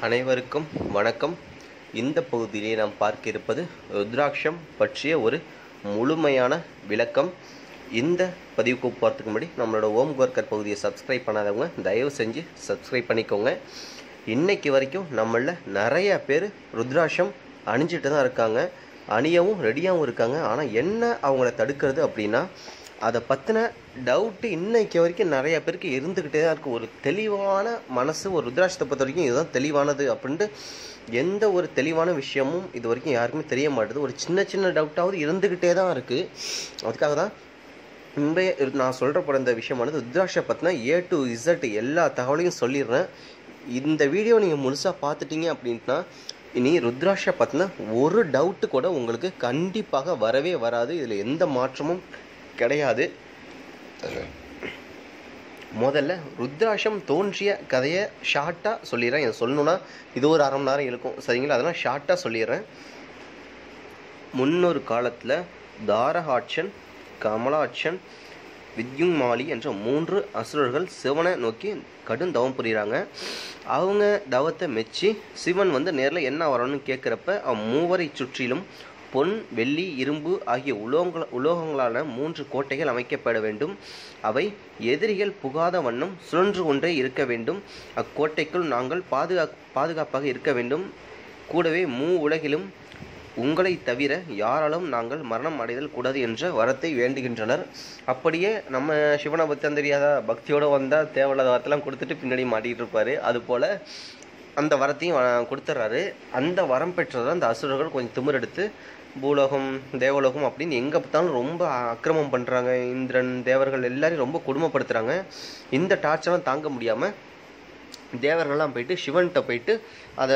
அனைவருக்கும் வணக்கம் இந்த பகுதியிலே நாம் பார்க்க இருப்பது ருத்ராட்சம் பற்றிய ஒரு முழுமையான விளக்கம் இந்த பதிவுக்கு போகிறதுக்கு முன்னாடி நம்மளோட ஓம் கோர்க்கர் பகுதியை சப்ஸ்கிரைப் பண்ணாதவங்க தயவு செஞ்சு சப்ஸ்கிரைப் பண்ணிக்கோங்க இன்னைக்கு வரைக்கும் நம்மள நிறைய பேர் ருத்ராட்சம் அணிஞ்சிட்டு தான் இருக்காங்க அணியவும் ரெடியாகவும் இருக்காங்க ஆனால் என்ன அவங்கள தடுக்கிறது அப்படின்னா அதை பற்றின டவுட்டு இன்னைக்கு வரைக்கும் நிறைய பேருக்கு இருந்துக்கிட்டே தான் இருக்குது ஒரு தெளிவான மனசு ஒரு ருத்ராட்சத்தை பொறுத்த வரைக்கும் இதுதான் தெளிவானது அப்படின்ட்டு எந்த ஒரு தெளிவான விஷயமும் இது வரைக்கும் யாருக்குமே தெரிய மாட்டுது ஒரு சின்ன சின்ன டவுட்டாவது இருந்துக்கிட்டே தான் இருக்குது அதுக்காக தான் இன்றைய இரு- நான் சொல்கிற போகிற இந்த விஷயமானது ருத்ராட்சை பற்றின ஏ டு இசட் எல்லா தகவலையும் சொல்லிடுறேன் இந்த வீடியோ நீங்கள் முழுசாக பார்த்துட்டீங்க அப்படின்ட்டுனா இனி ருத்ராட்சை பற்றின ஒரு டவுட்டு கூட உங்களுக்கு கண்டிப்பாக வரவே வராது இதில் எந்த மாற்றமும் கிடையாது முதல்ல ருத்ராட்சம் தோன்றிய கதையை ஷார்ட்டாக சொல்லிடுறேன் இதை சொல்லணும்னா இது ஒரு அரை மணி நேரம் இருக்கும் சரிங்களா அதெல்லாம் ஷார்ட்டாக சொல்லிடுறேன் முன்னொரு காலத்தில் தாரகாட்சன் கமலாட்சன் வித்யுங்மாலி என்ற மூன்று அசுரர்கள் சிவனை நோக்கி கடும் தவம் புரியுறாங்க அவங்க தவத்தை மெச்சி சிவன் வந்து நேரில் என்ன வரணும்னு கேட்குறப்ப மூவரை சுற்றிலும் பொன் வெள்ளி இரும்பு ஆகிய உலோகங்கள் உலோகங்களான மூன்று கோட்டைகள் அமைக்கப்பட வேண்டும் அவை எதிரிகள் புகாத வண்ணம் சுழன்று கொண்டே இருக்க வேண்டும் அக்கோட்டைக்குள் நாங்கள் பாதுகா பாதுகாப்பாக இருக்க வேண்டும் கூடவே மூ உலகிலும் உங்களை தவிர யாராலும் நாங்கள் மரணம் அடைதல் கூடாது என்ற வரத்தை வேண்டுகின்றனர் அப்படியே நம்ம சிவனை பக்தம் தெரியாத பக்தியோட வந்தால் தேவையில்லாத வரத்தெல்லாம் கொடுத்துட்டு பின்னாடி மாட்டிகிட்டு இருப்பாரு அதுபோல் அந்த வரத்தையும் வ- கொடுத்துட்றாரு அந்த வரம் பெற்றதான் அந்த அசுரர்கள் கொஞ்சம் திமிரெடுத்து பூலோகம் தேவலோகம் அப்படின்னு எங்கே பார்த்தாலும் ரொம்ப அக்கிரமம் பண்ணுறாங்க இந்திரன் தேவர்கள் எல்லாரையும் ரொம்ப கொடுமைப்படுத்துகிறாங்க இந்த டார்ச்சர்லாம் தாங்க முடியாமல் தேவர்கள்லாம் போயிட்டு சிவன்கிட்ட போயிட்டு அதை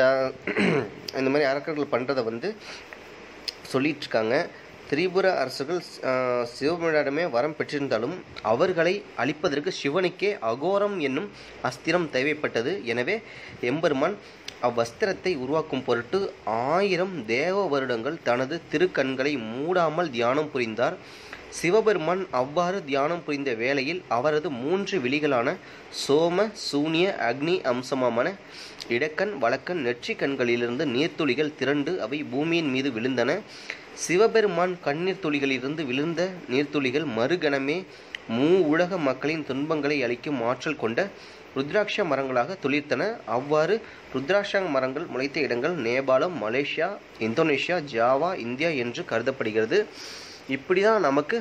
இந்த மாதிரி அரக்கர்கள் பண்ணுறதை வந்து சொல்லிட்டு இருக்காங்க திரிபுர அரசர்கள் ஆஹ், சிவனிடமே வரம் பெற்றிருந்தாலும் அவர்களை அழிப்பதற்கு சிவனுக்கே அகோரம் என்னும் அஸ்திரம் தேவைப்பட்டது எனவே எம்பெருமான் அவ்வஸ்திரத்தை உருவாக்கும் பொருட்டு ஆயிரம் தேவ வருடங்கள் தனது திருக்கண்களை மூடாமல் தியானம் புரிந்தார் சிவபெருமான் அவ்வாறு தியானம் புரிந்த வேளையில் அவரது மூன்று விழிகளான சோம சூனிய அக்னி அம்சமான இடக்கண் வலக்கண் நெற்றிக் கண்களிலிருந்து நீர்த்துளிகள் திரண்டு அவை பூமியின் மீது விழுந்தன சிவபெருமான் கண்ணீர் துளிகளிலிருந்து விழுந்த நீர்த்துளிகள் மறுகணமே மூ உலக மக்களின் துன்பங்களை அளிக்கும் ஆற்றல் கொண்ட ருத்ராட்ச மரங்களாக துளிர்த்தன அவ்வாறு ருத்ராட்ச மரங்கள் முளைத்த இடங்கள் நேபாளம் மலேசியா இந்தோனேஷியா ஜாவா இந்தியா என்று கருதப்படுகிறது இப்படி தான் நமக்கு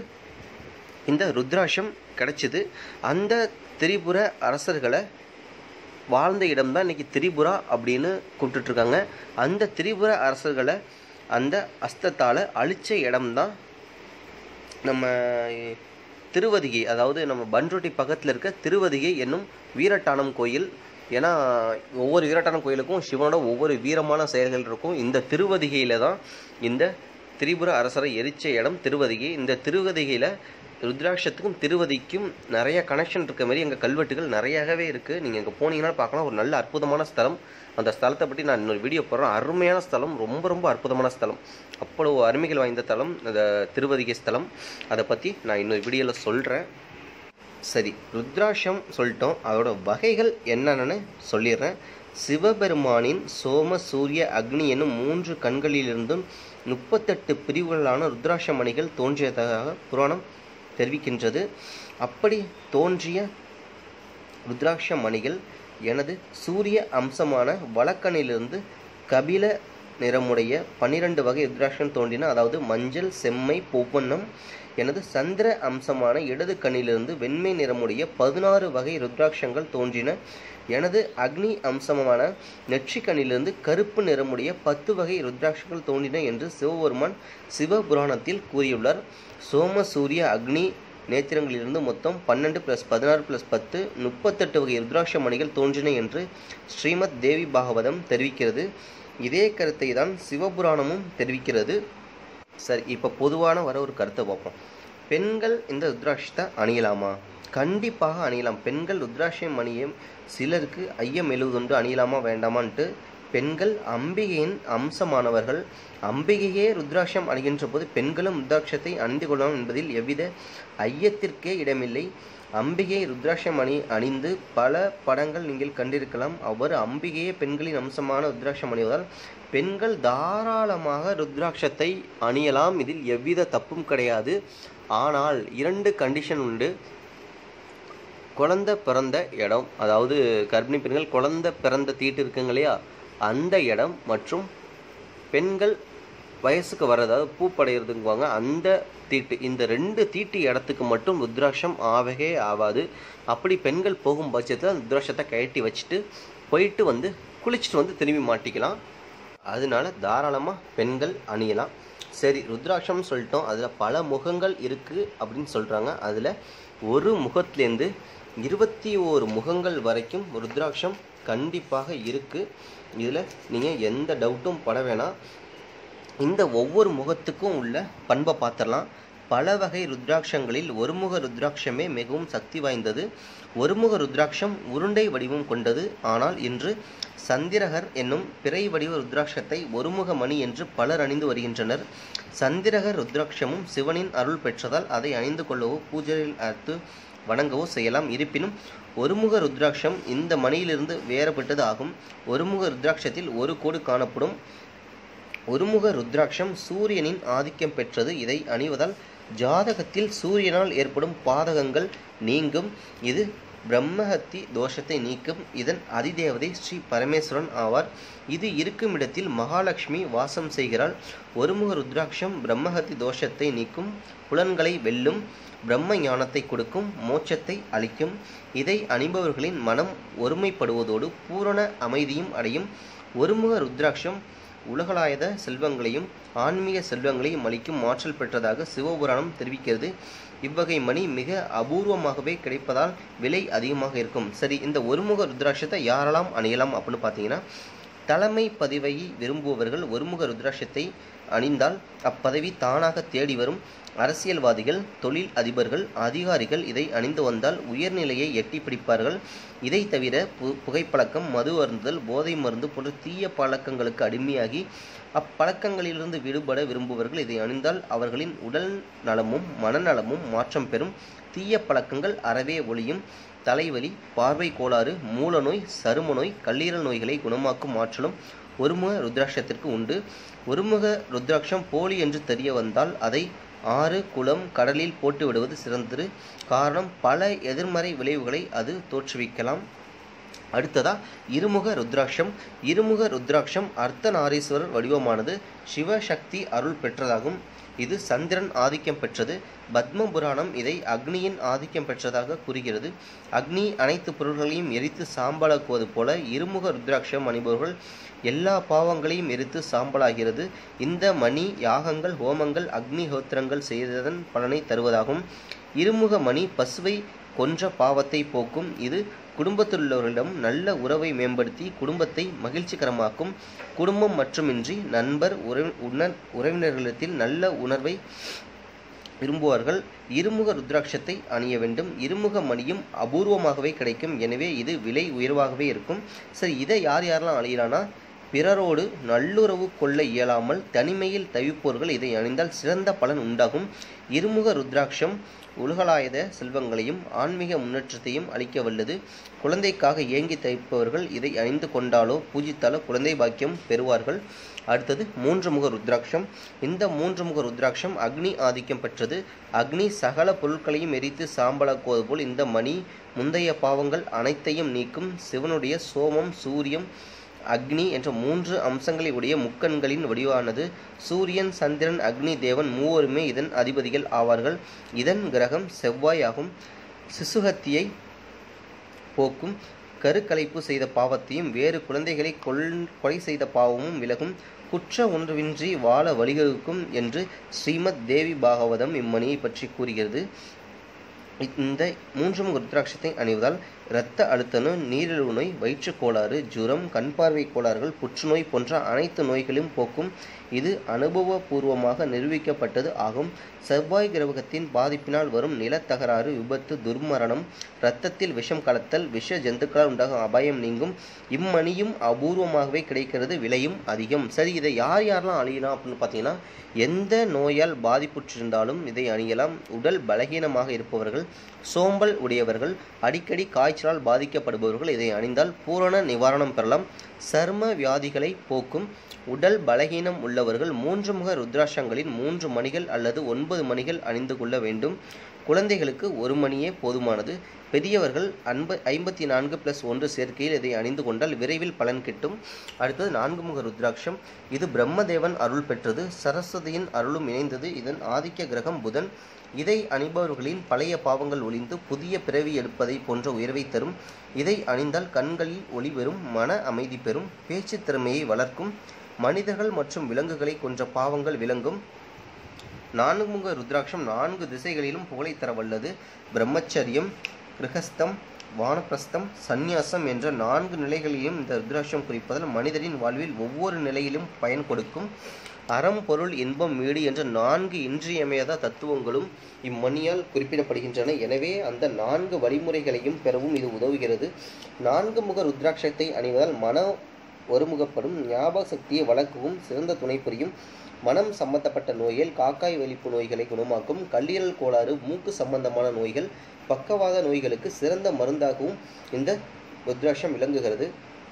இந்த ருத்ராட்சம் கிடைச்சிது அந்த திரிபுர அரசர்களை வாழ்ந்த இடம்தான் இன்னைக்கு திரிபுரா அப்படின்னு கூப்பிட்டுட்டு இருக்காங்க அந்த திரிபுர அரசர்களை அந்த அஸ்தத்தால் அழிச்ச இடம்தான் நம்ம திருவதிகை அதாவது நம்ம பன்ருட்டி பக்கத்தில் இருக்க திருவதிகை என்னும் வீரட்டானம் கோயில் ஏன்னா ஒவ்வொரு வீரட்டானம் கோயிலுக்கும் சிவனோட ஒவ்வொரு வீரமான செயல்கள் இருக்கும் இந்த திருவதிகையில் தான் இந்த திரிபுர அரசரை எரிச்ச இடம் திருவதிகை இந்த திருவதிகையில் ருத்ராட்சத்துக்கும் திருவதிக்கும் நிறைய கனெக்ஷன் இருக்க மாதிரி எங்கள் கல்வெட்டுகள் நிறையாவே இருக்குது நீங்கள் இங்கே போனீங்கன்னா பார்க்கலாம் ஒரு நல்ல அற்புதமான ஸ்தலம் அந்த ஸ்தலத்தை பற்றி நான் இன்னொரு வீடியோ போடுறேன் அருமையான ஸ்தலம் ரொம்ப ரொம்ப அற்புதமான ஸ்தலம் அவ்வளோ அருமைகள் வாய்ந்த ஸ்தலம் அந்த திருவதிகை ஸ்தலம் அதை பற்றி நான் இன்னொரு வீடியோவில் சொல்கிறேன் சரி ருத்ராட்சம் சொல்லிட்டோம் அதோட வகைகள் என்னென்னு சொல்லிடுறேன் சிவபெருமானின் சோம சூரிய அக்னி என்னும் மூன்று கண்களிலிருந்தும் முப்பத்தெட்டு பிரிவுகளான ருத்ராட்ச மணிகள் தோன்றியதாக புராணம் தெரிவிக்கின்றது அப்படி தோன்றிய ருத்ராட்ச மணிகள் எனது சூரிய அம்சமான வழக்கனிலிருந்து கபில நிறமுடைய பன்னிரண்டு வகை ருத்ராட்சம் தோன்றின அதாவது மஞ்சள் செம்மை பொவ்வண்ணம் எனது சந்திர அம்சமான இடது கண்ணிலிருந்து வெண்மை நிறமுடைய பதினாறு வகை ருத்ராட்சங்கள் தோன்றின எனது அக்னி அம்சமான நெற்றிக்கண்ணிலிருந்து கருப்பு நிறமுடைய பத்து வகை ருத்ராட்சங்கள் தோன்றின என்று சிவபெருமான் சிவபுராணத்தில் கூறியுள்ளார் சோம சூரிய அக்னி நேத்திரங்களிலிருந்து மொத்தம் பன்னெண்டு ப்ளஸ் பதினாறு ப்ளஸ் பத்து முப்பத்தெட்டு வகை ருத்ராட்ச மணிகள் தோன்றின என்று ஸ்ரீமத் தேவி பாகவதம் தெரிவிக்கிறது இதே கருத்தை தான் சிவபுராணமும் தெரிவிக்கிறது சரி இப்போ பொதுவான வர ஒரு கருத்தை பார்ப்போம் பெண்கள் இந்த ருத்ராட்சத்தை அணியலாமா கண்டிப்பாக அணியலாம் பெண்கள் ருத்ராட்சம் அணியும் சிலருக்கு ஐயம் எழுவதுண்டு அணியலாமா வேண்டாமான்ட்டு பெண்கள் அம்பிகையின் அம்சமானவர்கள் அம்பிகையே ருத்ராட்சம் அணிகின்ற போது பெண்களும் ருத்ராட்சத்தை அணிந்து கொள்ளலாம் என்பதில் எவ்வித ஐயத்திற்கே இடமில்லை அம்பிகை ருத்ராட்சம் அணி அணிந்து பல படங்கள் நீங்கள் கண்டிருக்கலாம் அவ்வாறு அம்பிகையே பெண்களின் அம்சமான ருத்ராட்சம் அணிவதால் பெண்கள் தாராளமாக ருத்ராட்சத்தை அணியலாம் இதில் எவ்வித தப்பும் கிடையாது ஆனால் இரண்டு கண்டிஷன் உண்டு குழந்தை பிறந்த இடம் அதாவது கர்ப்பிணி பெண்கள் குழந்தை பிறந்த தீட்டு இருக்குங்க இல்லையா அந்த இடம் மற்றும் பெண்கள் வயசுக்கு வர அதாவது பூப்படைகிறதுங்குவாங்க அந்த தீட்டு இந்த ரெண்டு தீட்டு இடத்துக்கு மட்டும் ருத்ராட்சம் ஆகவே ஆகாது அப்படி பெண்கள் போகும் பட்சத்தில் ருத்ராட்சத்தை கழட்டி வச்சுட்டு போயிட்டு வந்து குளிச்சுட்டு வந்து திரும்பி மாட்டிக்கலாம் அதனால தாராளமாக பெண்கள் அணியலாம் சரி ருத்ராட்சம்னு சொல்லிட்டோம் அதில் பல முகங்கள் இருக்குது அப்படின்னு சொல்கிறாங்க அதில் ஒரு முகத்துலேருந்து இருபத்தி ஓரு முகங்கள் வரைக்கும் ருத்ராட்சம் கண்டிப்பாக இருக்குது இதில் நீங்கள் எந்த டவுட்டும் பட வேணாம் இந்த ஒவ்வொரு முகத்துக்கும் உள்ள பண்பை பார்த்துடலாம் பல வகை ருத்ராட்சங்களில் ஒருமுக ருத்ராட்சமே மிகவும் சக்தி வாய்ந்தது ஒருமுக ருத்ராட்சம் உருண்டை வடிவம் கொண்டது ஆனால் இன்று சந்திரகர் என்னும் பிறை வடிவ ருத்ராட்சத்தை ஒருமுக மணி என்று பலர் அணிந்து வருகின்றனர் சந்திரகர் ருத்ராட்சமும் சிவனின் அருள் பெற்றதால் அதை அணிந்து கொள்ளவோ பூஜையில் அறுத்து வணங்கவோ செய்யலாம் இருப்பினும் ஒருமுக ருத்ராட்சம் இந்த மணியிலிருந்து வேறுபட்டது ஆகும் ஒருமுக ருத்ராட்சத்தில் ஒரு கோடு காணப்படும் ஒருமுக ருத்ராட்சம் சூரியனின் ஆதிக்கம் பெற்றது இதை அணிவதால் ஜாதகத்தில் சூரியனால் ஏற்படும் பாதகங்கள் நீங்கும் இது பிரம்மஹத்தி தோஷத்தை நீக்கும் இதன் அதிதேவதை ஸ்ரீ பரமேஸ்வரன் ஆவார் இது இருக்கும் இடத்தில் மகாலட்சுமி வாசம் செய்கிறாள் ஒருமுக ருத்ராட்சம் பிரம்மஹத்தி தோஷத்தை நீக்கும் புலன்களை வெல்லும் பிரம்ம ஞானத்தை கொடுக்கும் மோட்சத்தை அளிக்கும் இதை அணிபவர்களின் மனம் ஒருமைப்படுவதோடு பூரண அமைதியும் அடையும் ஒருமுக ருத்ராட்சம் உலகளாயத செல்வங்களையும் ஆன்மீக செல்வங்களையும் அளிக்கும் ஆற்றல் பெற்றதாக சிவபுராணம் தெரிவிக்கிறது இவ்வகை மணி மிக அபூர்வமாகவே கிடைப்பதால் விலை அதிகமாக இருக்கும் சரி இந்த ஒருமுக ருத்ராட்சத்தை யாரெல்லாம் அணியலாம் அப்படின்னு பார்த்தீங்கன்னா தலைமை பதவியை விரும்புபவர்கள் ஒருமுக ருத்ராட்சத்தை அணிந்தால் அப்பதவி தானாக தேடி வரும் அரசியல்வாதிகள் தொழில் அதிபர்கள் அதிகாரிகள் இதை அணிந்து வந்தால் உயர்நிலையை எட்டி பிடிப்பார்கள் இதை தவிர பு புகைப்பழக்கம் மது அருந்துதல் போதை மருந்து போன்ற தீய பழக்கங்களுக்கு அடிமையாகி அப்பழக்கங்களிலிருந்து விடுபட விரும்புபவர்கள் இதை அணிந்தால் அவர்களின் உடல் நலமும் மனநலமும் மாற்றம் பெறும் தீய பழக்கங்கள் அறவே ஒளியும் தலைவலி பார்வை கோளாறு மூலநோய் சரும நோய் கல்லீரல் நோய்களை குணமாக்கும் ஆற்றலும் ஒருமுக ருத்ராட்சத்திற்கு உண்டு ஒருமுக ருத்ராட்சம் போலி என்று தெரிய வந்தால் அதை ஆறு குளம் கடலில் போட்டு விடுவது சிறந்தது காரணம் பல எதிர்மறை விளைவுகளை அது தோற்றுவிக்கலாம் அடுத்ததா இருமுக ருத்ராட்சம் இருமுக ருத்ராட்சம் அர்த்தநாரீஸ்வரர் வடிவமானது சிவசக்தி அருள் பெற்றதாகும் இது சந்திரன் ஆதிக்கம் பெற்றது பத்ம புராணம் இதை அக்னியின் ஆதிக்கம் பெற்றதாக கூறுகிறது அக்னி அனைத்து பொருள்களையும் எரித்து சாம்பலாக்குவது போல இருமுக ருத்ராட்சம் அணிபவர்கள் எல்லா பாவங்களையும் எரித்து சாம்பலாகிறது இந்த மணி யாகங்கள் ஹோமங்கள் அக்னிஹோத்திரங்கள் செய்ததன் பலனை தருவதாகும் இருமுக மணி பசுவை கொன்ற பாவத்தை போக்கும் இது குடும்பத்திலுள்ளவர்களிடம் நல்ல உறவை மேம்படுத்தி குடும்பத்தை மகிழ்ச்சிகரமாக்கும் குடும்பம் மட்டுமின்றி நண்பர் உறவி உணர் உறவினர்களிடத்தில் நல்ல உணர்வை விரும்புவார்கள் இருமுக ருத்ராட்சத்தை அணிய வேண்டும் இருமுக மணியும் அபூர்வமாகவே கிடைக்கும் எனவே இது விலை உயர்வாகவே இருக்கும் சரி இதை யார் யாரெல்லாம் அணியலானா பிறரோடு நல்லுறவு கொள்ள இயலாமல் தனிமையில் தவிப்போர்கள் இதை அணிந்தால் சிறந்த பலன் உண்டாகும் இருமுக ருத்ராட்சம் உலகளாயத செல்வங்களையும் ஆன்மீக முன்னேற்றத்தையும் அளிக்க வல்லது குழந்தைக்காக ஏங்கி தவிப்பவர்கள் இதை அணிந்து கொண்டாலோ பூஜித்தாலோ குழந்தை பாக்கியம் பெறுவார்கள் அடுத்தது மூன்று முக ருத்ராட்சம் இந்த மூன்று முக ருத்ராட்சம் அக்னி ஆதிக்கம் பெற்றது அக்னி சகல பொருட்களையும் எரித்து சாம்பலாக்குவது போல் இந்த மணி முந்தைய பாவங்கள் அனைத்தையும் நீக்கும் சிவனுடைய சோமம் சூரியம் அக்னி என்ற மூன்று அம்சங்களை உடைய முக்கண்களின் வடிவானது சூரியன் சந்திரன் அக்னி தேவன் மூவருமே இதன் அதிபதிகள் ஆவார்கள் இதன் கிரகம் செவ்வாய் ஆகும் சிசுகத்தியை போக்கும் கருக்கலைப்பு செய்த பாவத்தையும் வேறு குழந்தைகளை கொல் கொலை செய்த பாவமும் விலகும் குற்ற ஒன்றுவின்றி வாழ வழிவகுக்கும் என்று ஸ்ரீமத் தேவி பாகவதம் இம்மணியை பற்றி கூறுகிறது இந்த மூன்று முக ருத்ராட்சத்தை அணிவதால் இரத்த அழுத்த நோய் நீரிழிவு நோய் வயிற்றுக் கோளாறு ஜுரம் கண் பார்வை கோளாறுகள் புற்றுநோய் போன்ற அனைத்து நோய்களையும் போக்கும் இது அனுபவபூர்வமாக நிரூபிக்கப்பட்டது ஆகும் செவ்வாய் கிரகத்தின் பாதிப்பினால் வரும் நிலத்தகராறு விபத்து துர்மரணம் இரத்தத்தில் விஷம் கலத்தல் விஷ ஜந்துக்களால் உண்டாகும் அபாயம் நீங்கும் இம்மணியும் அபூர்வமாகவே கிடைக்கிறது விலையும் அதிகம் சரி இதை யார் யாரெல்லாம் அணியலாம் அப்படின்னு பார்த்தீங்கன்னா எந்த நோயால் பாதிப்புற்றிருந்தாலும் இதை அணியலாம் உடல் பலகீனமாக இருப்பவர்கள் சோம்பல் உடையவர்கள் அடிக்கடி காய்ச்சலால் பாதிக்கப்படுபவர்கள் இதை அணிந்தால் பூரண நிவாரணம் பெறலாம் சர்ம வியாதிகளை போக்கும் உடல் பலகீனம் உள்ளவர்கள் மூன்று முக ருத்ராட்சங்களின் மூன்று மணிகள் அல்லது ஒன்பது மணிகள் அணிந்து கொள்ள வேண்டும் குழந்தைகளுக்கு ஒரு மணியே போதுமானது பெரியவர்கள் அன்ப ஐம்பத்தி நான்கு பிளஸ் ஒன்று சேர்க்கையில் இதை அணிந்து கொண்டால் விரைவில் பலன் கிட்டும் அடுத்தது நான்கு முக ருத்ராட்சம் இது பிரம்மதேவன் அருள் பெற்றது சரஸ்வதியின் அருளும் இணைந்தது இதன் ஆதிக்க கிரகம் புதன் இதை அணிபவர்களின் பழைய பாவங்கள் ஒளிந்து புதிய பிறவி எடுப்பதை போன்ற உயர்வை தரும் இதை அணிந்தால் கண்களில் ஒளி பெறும் மன அமைதி பெறும் பேச்சு திறமையை வளர்க்கும் மனிதர்கள் மற்றும் விலங்குகளை கொன்ற பாவங்கள் விளங்கும் நான்குமுக ருத்ராட்சம் நான்கு திசைகளிலும் புகழை தர வல்லது பிரம்மச்சரியம் கிரகஸ்தம் வானப்பிரஸ்தம் சந்நியாசம் என்ற நான்கு நிலைகளையும் இந்த ருத்ராட்சம் குறிப்பதால் மனிதரின் வாழ்வில் ஒவ்வொரு நிலையிலும் பயன் கொடுக்கும் அறம் பொருள் இன்பம் வீடு என்ற நான்கு இன்றியமையாத தத்துவங்களும் இம்மணியால் குறிப்பிடப்படுகின்றன எனவே அந்த நான்கு வழிமுறைகளையும் பெறவும் இது உதவுகிறது நான்கு முக ருத்ராட்சத்தை அணிவதால் மன ஒருமுகப்படும் ஞாபக சக்தியை வளர்க்கவும் சிறந்த துணை புரியும் மனம் சம்பந்தப்பட்ட நோய்கள் காக்காய் வெளிப்பு நோய்களை குணமாக்கும் கல்லீரல் கோளாறு மூக்கு சம்பந்தமான நோய்கள் பக்கவாத நோய்களுக்கு சிறந்த மருந்தாகவும் இந்த ருத்ராட்சம் விளங்குகிறது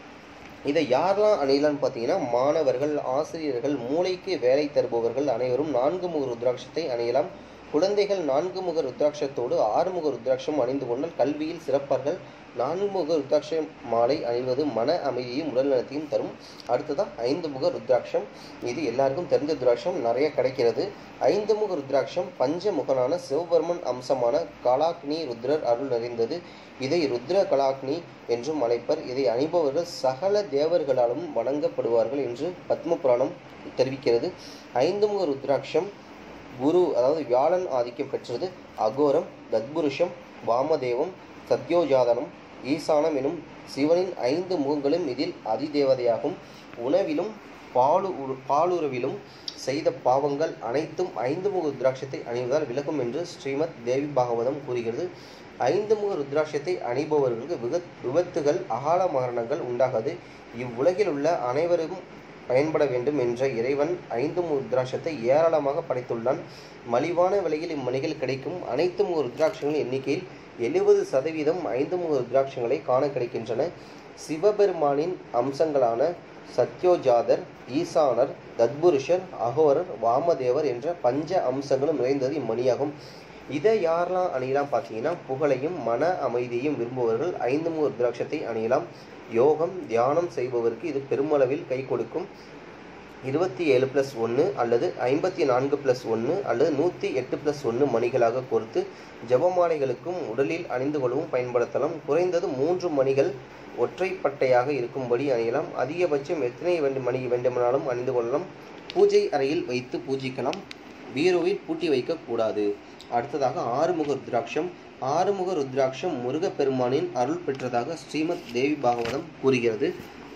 இதை யாரெல்லாம் அணியலாம்னு பார்த்தீங்கன்னா மாணவர்கள் ஆசிரியர்கள் மூளைக்கு வேலை தருபவர்கள் அனைவரும் நான்கு முக ருத்ராட்சத்தை அணியலாம் குழந்தைகள் நான்கு முக ருத்ராட்சத்தோடு ஆறு முக ருத்ராட்சம் அணிந்து கொண்டால் கல்வியில் சிறப்பார்கள் நான்கு முக ருத்ராட்ச மாலை அணிவது மன அமைதியையும் உடல் நலத்தையும் தரும் அடுத்ததான் ஐந்து முக ருத்ராட்சம் இது எல்லாருக்கும் தெரிஞ்ச ருத்ராட்சம் நிறைய கிடைக்கிறது ஐந்து முக ருத்ராட்சம் பஞ்ச முகனான சிவபெருமன் அம்சமான கலாக்னி ருத்ரர் அருள் நிறைந்தது இதை ருத்ர கலாக்னி என்றும் அழைப்பர் இதை அணிபவர்கள் சகல தேவர்களாலும் வணங்கப்படுவார்கள் என்று பத்ம புராணம் தெரிவிக்கிறது ஐந்து முக ருத்ராட்சம் குரு அதாவது வியாழன் ஆதிக்கம் பெற்றது அகோரம் தத்புருஷம் வாமதேவம் சத்யோஜாதனம் ஈசானம் எனும் சிவனின் ஐந்து முகங்களும் இதில் அதிதேவதையாகும் உணவிலும் பாலு பாலுறவிலும் செய்த பாவங்கள் அனைத்தும் ஐந்து முக ருத்ராட்சத்தை அணிவதால் விலகும் என்று ஸ்ரீமத் தேவி பாகவதம் கூறுகிறது ஐந்து முக ருத்ராட்சத்தை அணிபவர்களுக்கு விகத் விபத்துகள் அகால மரணங்கள் உண்டாகாது இவ்வுலகில் உள்ள அனைவரும் பயன்பட வேண்டும் என்ற இறைவன் ஐந்து முக ருத்ராட்சத்தை ஏராளமாக படைத்துள்ளான் மலிவான விலையில் இம்மணிகள் கிடைக்கும் அனைத்து முக ருத்ராட்சங்களின் எண்ணிக்கையில் எழுபது சதவீதம் ஐந்து முக ருத்ராட்சங்களை காண கிடைக்கின்றன சிவபெருமானின் அம்சங்களான சத்யோஜாதர் ஈசானர் தத்புருஷர் அகோரர் வாமதேவர் என்ற பஞ்ச அம்சங்களும் நிறைந்தது இம்மணியாகும் இதை யாரெல்லாம் அணியலாம் பார்த்தீங்கன்னா புகழையும் மன அமைதியையும் விரும்புபவர்கள் ஐந்து முக ருத்ராட்சத்தை அணியலாம் யோகம் தியானம் செய்பவருக்கு இது பெருமளவில் கை கொடுக்கும் இருபத்தி ஏழு ப்ளஸ் ஒன்று அல்லது ஐம்பத்தி நான்கு ப்ளஸ் ஒன்று அல்லது நூற்றி எட்டு ப்ளஸ் ஒன்று மணிகளாக கோர்த்து ஜபமாலைகளுக்கும் உடலில் அணிந்து கொள்ளவும் பயன்படுத்தலாம் குறைந்தது மூன்று மணிகள் ஒற்றைப்பட்டையாக இருக்கும்படி அணியலாம் அதிகபட்சம் எத்தனை வேண்டு மணி வேண்டுமானாலும் அணிந்து கொள்ளலாம் பூஜை அறையில் வைத்து பூஜிக்கலாம் பீரோவில் பூட்டி வைக்கக்கூடாது அடுத்ததாக ஆறுமுக ருத்ராட்சம் ஆறுமுக ருத்ராட்சம் முருகப்பெருமானின் அருள் பெற்றதாக ஸ்ரீமத் தேவி பாகவதம் கூறுகிறது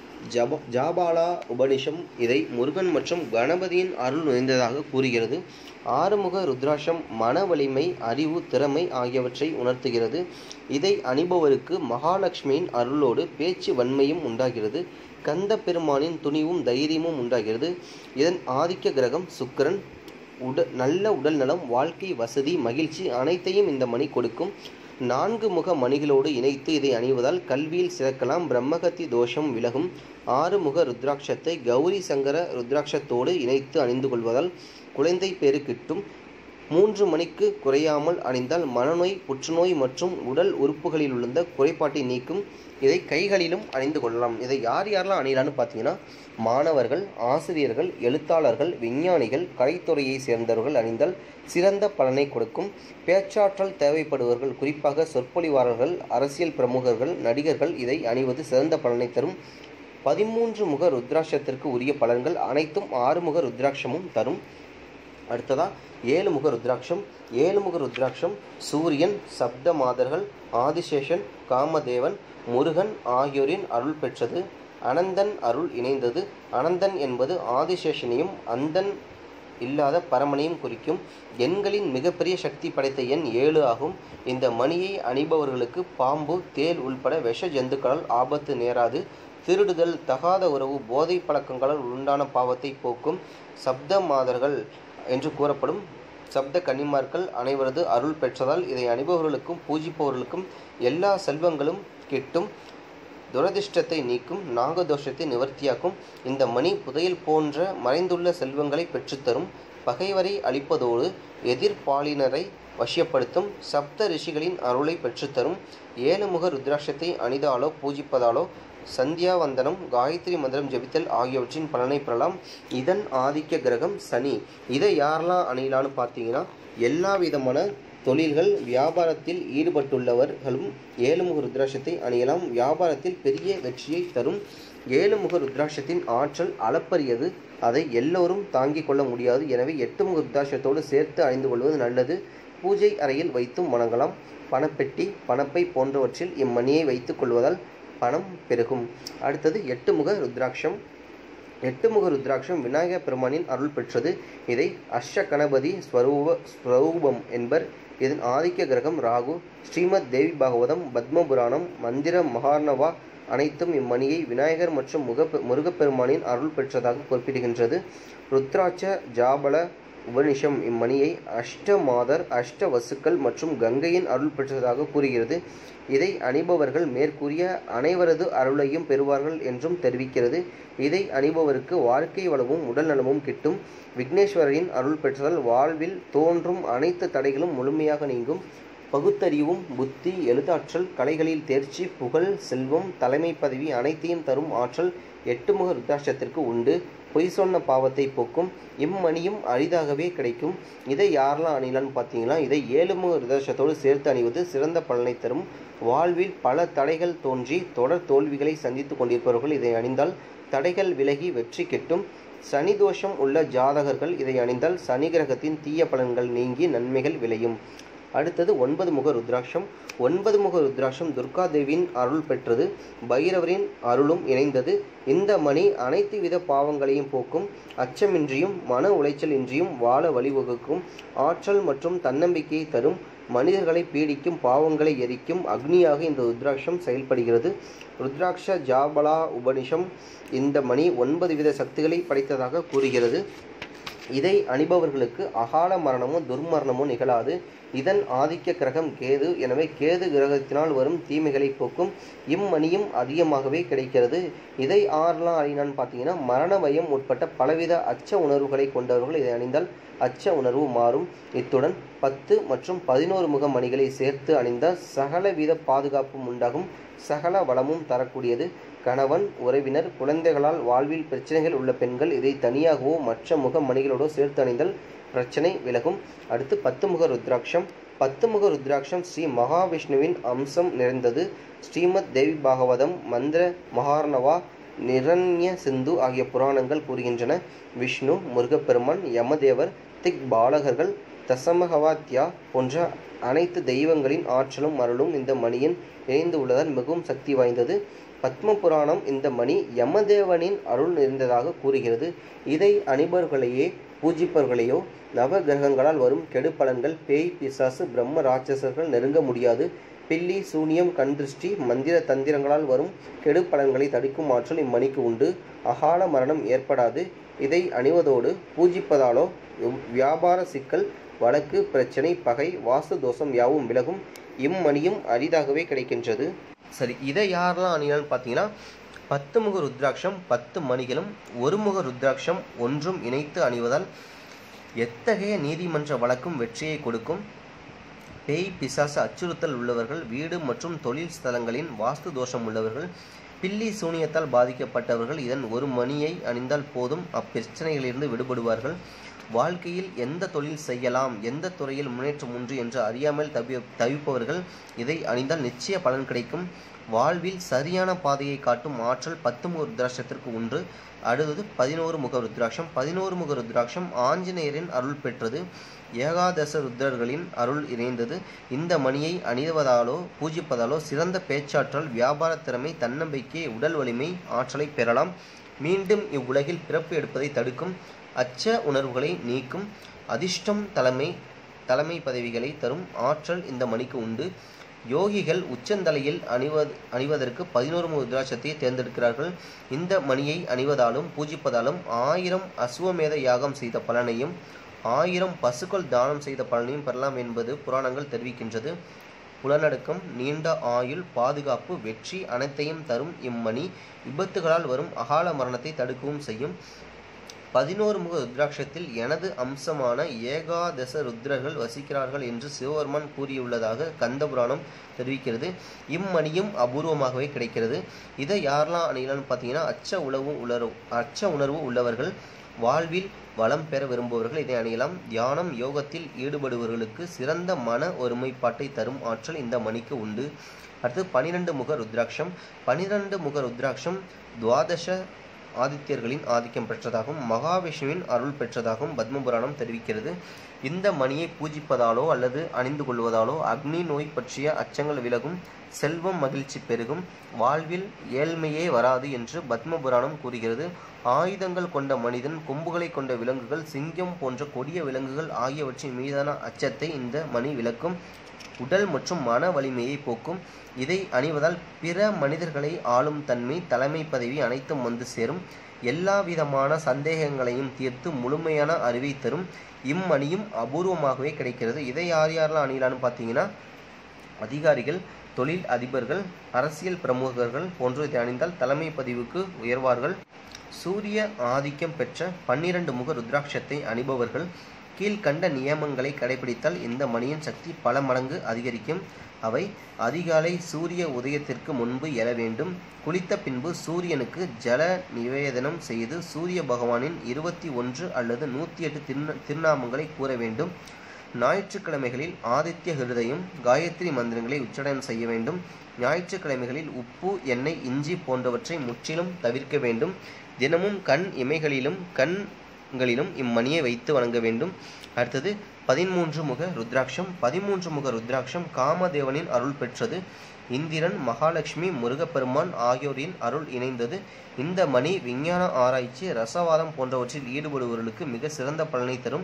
ஜப ஜாபாலா உபனிஷம் இதை முருகன் மற்றும் கணபதியின் அருள் நிறைந்ததாக கூறுகிறது ஆறுமுக ருத்ராட்சம் மன வலிமை அறிவு திறமை ஆகியவற்றை உணர்த்துகிறது இதை அணிபவருக்கு மகாலட்சுமியின் அருளோடு பேச்சு வன்மையும் உண்டாகிறது கந்த பெருமானின் துணிவும் தைரியமும் உண்டாகிறது இதன் ஆதிக்க கிரகம் சுக்கிரன் உட நல்ல உடல் நலம் வாழ்க்கை வசதி மகிழ்ச்சி அனைத்தையும் இந்த மணி கொடுக்கும் நான்கு முக மணிகளோடு இணைத்து இதை அணிவதால் கல்வியில் சிறக்கலாம் பிரம்மகத்தி தோஷம் விலகும் ஆறு முக ருத்ராட்சத்தை கௌரி சங்கர ருத்ராட்சத்தோடு இணைத்து அணிந்து கொள்வதால் குழந்தை பேறு கிட்டும் மூன்று மணிக்கு குறையாமல் அணிந்தால் மனநோய் புற்றுநோய் மற்றும் உடல் உறுப்புகளில் உள்ள குறைபாட்டை நீக்கும் இதை கைகளிலும் அணிந்து கொள்ளலாம் இதை யார் யாரெல்லாம் அணியலான்னு பார்த்தீங்கன்னா மாணவர்கள் ஆசிரியர்கள் எழுத்தாளர்கள் விஞ்ஞானிகள் கலைத்துறையை சேர்ந்தவர்கள் அணிந்தால் சிறந்த பலனை கொடுக்கும் பேச்சாற்றல் தேவைப்படுபவர்கள் குறிப்பாக சொற்பொழிவாளர்கள் அரசியல் பிரமுகர்கள் நடிகர்கள் இதை அணிவது சிறந்த பலனை தரும் பதிமூன்று முக ருத்ராட்சத்திற்கு உரிய பலன்கள் அனைத்தும் ஆறுமுக ருத்ராட்சமும் தரும் அடுத்ததா ஏழு முக ருத்ராட்சம் ஏழு முக ருத்ராட்சம் சூரியன் சப்த மாதர்கள் ஆதிசேஷன் காமதேவன் முருகன் ஆகியோரின் அருள் பெற்றது அனந்தன் அருள் இணைந்தது அனந்தன் என்பது ஆதிசேஷனையும் அந்தன் இல்லாத பரமனையும் குறிக்கும் எண்களின் மிகப்பெரிய சக்தி படைத்த எண் ஏழு ஆகும் இந்த மணியை அணிபவர்களுக்கு பாம்பு தேல் உள்பட விஷ ஜந்துக்களால் ஆபத்து நேராது திருடுதல் தகாத உறவு போதை பழக்கங்களால் உண்டான பாவத்தை போக்கும் சப்த மாதர்கள் என்று கூறப்படும் சப்த கன்னிமார்கள் அனைவரது அருள் பெற்றதால் இதை அணிபவர்களுக்கும் பூஜிப்பவர்களுக்கும் எல்லா செல்வங்களும் கிட்டும் துரதிர்ஷ்டத்தை நீக்கும் நாகதோஷத்தை நிவர்த்தியாக்கும் இந்த மணி புதையல் போன்ற மறைந்துள்ள செல்வங்களை பெற்றுத்தரும் பகைவரை அழிப்பதோடு எதிர்ப்பாளினரை வசியப்படுத்தும் சப்த ரிஷிகளின் அருளை பெற்றுத்தரும் ஏழுமுக ருத்ராட்சத்தை அணிதாலோ பூஜிப்பதாலோ சந்தியாவந்தனம் காயத்ரி மந்திரம் ஜெபித்தல் ஆகியவற்றின் பலனை பெறலாம் இதன் ஆதிக்க கிரகம் சனி இதை யாரெல்லாம் அணியலான்னு பார்த்தீங்கன்னா எல்லா விதமான தொழில்கள் வியாபாரத்தில் ஈடுபட்டுள்ளவர்களும் ஏழுமுக ருத்ராட்சத்தை அணியலாம் வியாபாரத்தில் பெரிய வெற்றியை தரும் ஏழுமுக ருத்ராட்சத்தின் ஆற்றல் அளப்பரியது அதை எல்லோரும் தாங்கிக் கொள்ள முடியாது எனவே எட்டுமுக ருத்ராட்சத்தோடு சேர்த்து அணிந்து கொள்வது நல்லது பூஜை அறையில் வைத்தும் வணங்கலாம் பணப்பெட்டி பணப்பை போன்றவற்றில் இம்மணியை வைத்துக் கொள்வதால் பணம் பெருகும் அடுத்தது எட்டுமுக ருத்ராட்சம் எட்டுமுக ருத்ராட்சம் விநாயகர் பெருமானின் அருள் பெற்றது இதை அஷ்ட கணபதி ஸ்வரூப ஸ்வரூபம் என்பர் இதன் ஆதிக்க கிரகம் ராகு ஸ்ரீமத் தேவி பாகவதம் பத்ம புராணம் மந்திர மகார்ணவா அனைத்தும் இம்மணியை விநாயகர் மற்றும் முக முருகப்பெருமானின் அருள் பெற்றதாக குறிப்பிடுகின்றது ருத்ராட்ச ஜாபல உபனிஷம் இம்மணியை அஷ்ட மாதர் அஷ்ட வசுக்கள் மற்றும் கங்கையின் அருள் பெற்றதாக கூறுகிறது இதை அணிபவர்கள் மேற்கூறிய அனைவரது அருளையும் பெறுவார்கள் என்றும் தெரிவிக்கிறது இதை அணிபவருக்கு வாழ்க்கை வளமும் உடல் நலமும் கிட்டும் விக்னேஸ்வரரின் அருள் பெற்றதால் வாழ்வில் தோன்றும் அனைத்து தடைகளும் முழுமையாக நீங்கும் பகுத்தறிவும் புத்தி எழுத்தாற்றல் கலைகளில் தேர்ச்சி புகழ் செல்வம் தலைமை பதவி அனைத்தையும் தரும் ஆற்றல் எட்டுமுக ருத்ராட்சத்திற்கு உண்டு பொய் சொன்ன பாவத்தை போக்கும் இம்மணியும் அரிதாகவே கிடைக்கும் இதை யாரெல்லாம் அணியலான்னு பார்த்தீங்கன்னா இதை ஏழுமுக ருத்ராட்சத்தோடு சேர்த்து அணிவது சிறந்த பலனை தரும் வாழ்வில் பல தடைகள் தோன்றி தொடர் தோல்விகளை சந்தித்து கொண்டிருப்பவர்கள் இதை அணிந்தால் தடைகள் விலகி வெற்றி கிட்டும் சனி தோஷம் உள்ள ஜாதகர்கள் இதை அணிந்தால் சனி கிரகத்தின் தீய பலன்கள் நீங்கி நன்மைகள் விளையும் அடுத்தது ஒன்பது முக ருத்ராட்சம் ஒன்பது முக ருத்ராட்சம் துர்கா தேவியின் அருள் பெற்றது பைரவரின் அருளும் இணைந்தது இந்த மணி அனைத்து வித பாவங்களையும் போக்கும் அச்சமின்றியும் மன உளைச்சல் இன்றியும் வாழ வழிவகுக்கும் ஆற்றல் மற்றும் தன்னம்பிக்கையை தரும் மனிதர்களை பீடிக்கும் பாவங்களை எரிக்கும் அக்னியாக இந்த ருத்ராட்சம் செயல்படுகிறது ருத்ராட்ச ஜாபலா உபனிஷம் இந்த மணி ஒன்பது வித சக்திகளை படைத்ததாக கூறுகிறது இதை அணிபவர்களுக்கு அகால மரணமோ துர்மரணமோ நிகழாது இதன் ஆதிக்க கிரகம் கேது எனவே கேது கிரகத்தினால் வரும் தீமைகளை போக்கும் இம்மணியும் அதிகமாகவே கிடைக்கிறது இதை ஆறலாம் அணினான்னு பார்த்தீங்கன்னா மரண பயம் உட்பட்ட பலவித அச்ச உணர்வுகளை கொண்டவர்கள் இதை அணிந்தால் அச்ச உணர்வு மாறும் இத்துடன் பத்து மற்றும் பதினோரு முக மணிகளை சேர்த்து அணிந்தால் சகலவித பாதுகாப்பும் உண்டாகும் சகல வளமும் தரக்கூடியது கணவன் உறவினர் குழந்தைகளால் வாழ்வில் பிரச்சனைகள் உள்ள பெண்கள் இதை தனியாகவோ மற்ற முக மணிகளோடோ சேர்த்து அணிந்தால் பிரச்சனை விலகும் அடுத்து பத்து முக ருத்ராட்சம் பத்து முக ருத்ராட்சம் ஸ்ரீ மகாவிஷ்ணுவின் அம்சம் நிறைந்தது ஸ்ரீமத் தேவி பாகவதம் மந்திர மகார்ணவா நிரண்ய சிந்து ஆகிய புராணங்கள் கூறுகின்றன விஷ்ணு முருகப்பெருமான் யமதேவர் திக் பாலகர்கள் தசமகவாத்யா போன்ற அனைத்து தெய்வங்களின் ஆற்றலும் அருளும் இந்த மணியின் இணைந்து உள்ளதால் மிகவும் சக்தி வாய்ந்தது பத்ம புராணம் இந்த மணி யமதேவனின் அருள் நிறைந்ததாக கூறுகிறது இதை அணிபவர்களையே பூஜிப்பவர்களையோ நவ கிரகங்களால் வரும் கெடு பலன்கள் பேய் பிசாசு பிரம்ம ராட்சசர்கள் நெருங்க முடியாது பில்லி சூனியம் கண் திருஷ்டி மந்திர தந்திரங்களால் வரும் கெடு பலன்களை தடுக்கும் ஆற்றல் இம்மணிக்கு உண்டு அகால மரணம் ஏற்படாது இதை அணிவதோடு பூஜிப்பதாலோ வியாபார சிக்கல் வழக்கு பிரச்சனை பகை வாஸ்து தோஷம் யாவும் விலகும் இம்மணியும் அரிதாகவே கிடைக்கின்றது சரி இதை யாரெல்லாம் அணியலாம்னு பார்த்தீங்கன்னா பத்து முக ருத்ராட்சம் பத்து மணிகளும் ஒரு முக ருத்ராட்சம் ஒன்றும் இணைத்து அணிவதால் எத்தகைய நீதிமன்ற வழக்கும் வெற்றியை கொடுக்கும் பேய் பிசாசு அச்சுறுத்தல் உள்ளவர்கள் வீடு மற்றும் தொழில் ஸ்தலங்களின் வாஸ்து தோஷம் உள்ளவர்கள் பில்லி சூனியத்தால் பாதிக்கப்பட்டவர்கள் இதன் ஒரு மணியை அணிந்தால் போதும் அப்பிரச்சனைகளிலிருந்து விடுபடுவார்கள் வாழ்க்கையில் எந்த தொழில் செய்யலாம் எந்த துறையில் முன்னேற்றம் உண்டு என்று அறியாமல் தவி தவிப்பவர்கள் இதை அணிந்தால் நிச்சய பலன் கிடைக்கும் வாழ்வில் சரியான பாதையை காட்டும் ஆற்றல் பத்து முக ருத்ராட்சத்திற்கு உண்டு அடுத்தது பதினோரு முக ருத்ராட்சம் பதினோரு முக ருத்ராட்சம் ஆஞ்சநேயரின் அருள் பெற்றது ஏகாதச ருத்ரர்களின் அருள் இணைந்தது இந்த மணியை அணிவதாலோ பூஜிப்பதாலோ சிறந்த பேச்சாற்றல் வியாபார திறமை தன்னம்பிக்கை உடல் வலிமை ஆற்றலை பெறலாம் மீண்டும் இவ்வுலகில் பிறப்பு எடுப்பதை தடுக்கும் அச்ச உணர்வுகளை நீக்கும் அதிர்ஷ்டம் தலைமை தலைமை பதவிகளை தரும் ஆற்றல் இந்த மணிக்கு உண்டு யோகிகள் உச்சந்தலையில் அணிவது அணிவதற்கு பதினோரு ருத்ராட்சத்தை தேர்ந்தெடுக்கிறார்கள் இந்த மணியை அணிவதாலும் பூஜிப்பதாலும் ஆயிரம் அசுவமேத யாகம் செய்த பலனையும் ஆயிரம் பசுக்கள் தானம் செய்த பலனையும் பெறலாம் என்பது புராணங்கள் தெரிவிக்கின்றது புலனடக்கம் நீண்ட ஆயுள் பாதுகாப்பு வெற்றி அனைத்தையும் தரும் இம்மணி விபத்துகளால் வரும் அகால மரணத்தை தடுக்கவும் செய்யும் பதினோரு முக ருத்ராட்சத்தில் எனது அம்சமான ஏகாதச ருத்ரர்கள் வசிக்கிறார்கள் என்று சிவபெருமான் கூறியுள்ளதாக கந்தபுராணம் தெரிவிக்கிறது இம்மணியும் அபூர்வமாகவே கிடைக்கிறது இதை யாரெல்லாம் அணியலாம்னு பார்த்தீங்கன்னா அச்ச உணவு உணர்வு அச்ச உணர்வு உள்ளவர்கள் வாழ்வில் வளம் பெற விரும்புபவர்கள் இதை அணியலாம் தியானம் யோகத்தில் ஈடுபடுபவர்களுக்கு சிறந்த மன ஒருமைப்பாட்டை தரும் ஆற்றல் இந்த மணிக்கு உண்டு அடுத்து பனிரெண்டு முக ருத்ராட்சம் பனிரெண்டு முக ருத்ராட்சம் துவாதச ஆதித்யர்களின் ஆதிக்கம் பெற்றதாகவும் மகாவிஷ்ணுவின் அருள் பெற்றதாகவும் பத்மபுராணம் தெரிவிக்கிறது இந்த மணியை பூஜிப்பதாலோ அல்லது அணிந்து கொள்வதாலோ அக்னி நோய் பற்றிய அச்சங்கள் விலகும் செல்வம் மகிழ்ச்சி பெருகும் வாழ்வில் ஏழ்மையே வராது என்று பத்மபுராணம் கூறுகிறது ஆயுதங்கள் கொண்ட மனிதன் கொம்புகளை கொண்ட விலங்குகள் சிங்கம் போன்ற கொடிய விலங்குகள் ஆகியவற்றின் மீதான அச்சத்தை இந்த மணி விளக்கும் உடல் மற்றும் மன வலிமையை போக்கும் இதை அணிவதால் பிற மனிதர்களை ஆளும் தன்மை தலைமை பதவி அனைத்தும் வந்து சேரும் எல்லா விதமான சந்தேகங்களையும் தீர்த்து முழுமையான அறிவை தரும் இம்மணியும் அபூர்வமாகவே கிடைக்கிறது இதை யார் யாரெல்லாம் அணியலான்னு பார்த்தீங்கன்னா அதிகாரிகள் தொழில் அதிபர்கள் அரசியல் பிரமுகர்கள் போன்று இதை அணிந்தால் தலைமை பதிவுக்கு உயர்வார்கள் சூரிய ஆதிக்கம் பெற்ற பன்னிரண்டு முக ருத்ராட்சத்தை அணிபவர்கள் கீழ்கண்ட நியமங்களை கடைபிடித்தால் இந்த மணியின் சக்தி பல மடங்கு அதிகரிக்கும் அவை அதிகாலை சூரிய உதயத்திற்கு முன்பு எழ வேண்டும் குளித்த பின்பு சூரியனுக்கு ஜல நிவேதனம் செய்து சூரிய பகவானின் இருபத்தி ஒன்று அல்லது நூற்றி எட்டு திருந திருநாமங்களை கூற வேண்டும் ஞாயிற்றுக்கிழமைகளில் ஆதித்ய ஹிருதயம் காயத்ரி மந்திரங்களை உச்சரணம் செய்ய வேண்டும் ஞாயிற்றுக்கிழமைகளில் உப்பு எண்ணெய் இஞ்சி போன்றவற்றை முற்றிலும் தவிர்க்க வேண்டும் தினமும் கண் இமைகளிலும் கண்களிலும் இம்மணியை வைத்து வணங்க வேண்டும் அடுத்தது பதிமூன்று முக ருத்ராட்சம் பதிமூன்று முக ருத்ராட்சம் காமதேவனின் அருள் பெற்றது இந்திரன் மகாலட்சுமி முருகப்பெருமான் ஆகியோரின் அருள் இணைந்தது இந்த மணி விஞ்ஞான ஆராய்ச்சி ரசவாதம் போன்றவற்றில் ஈடுபடுபவர்களுக்கு மிக சிறந்த பலனை தரும்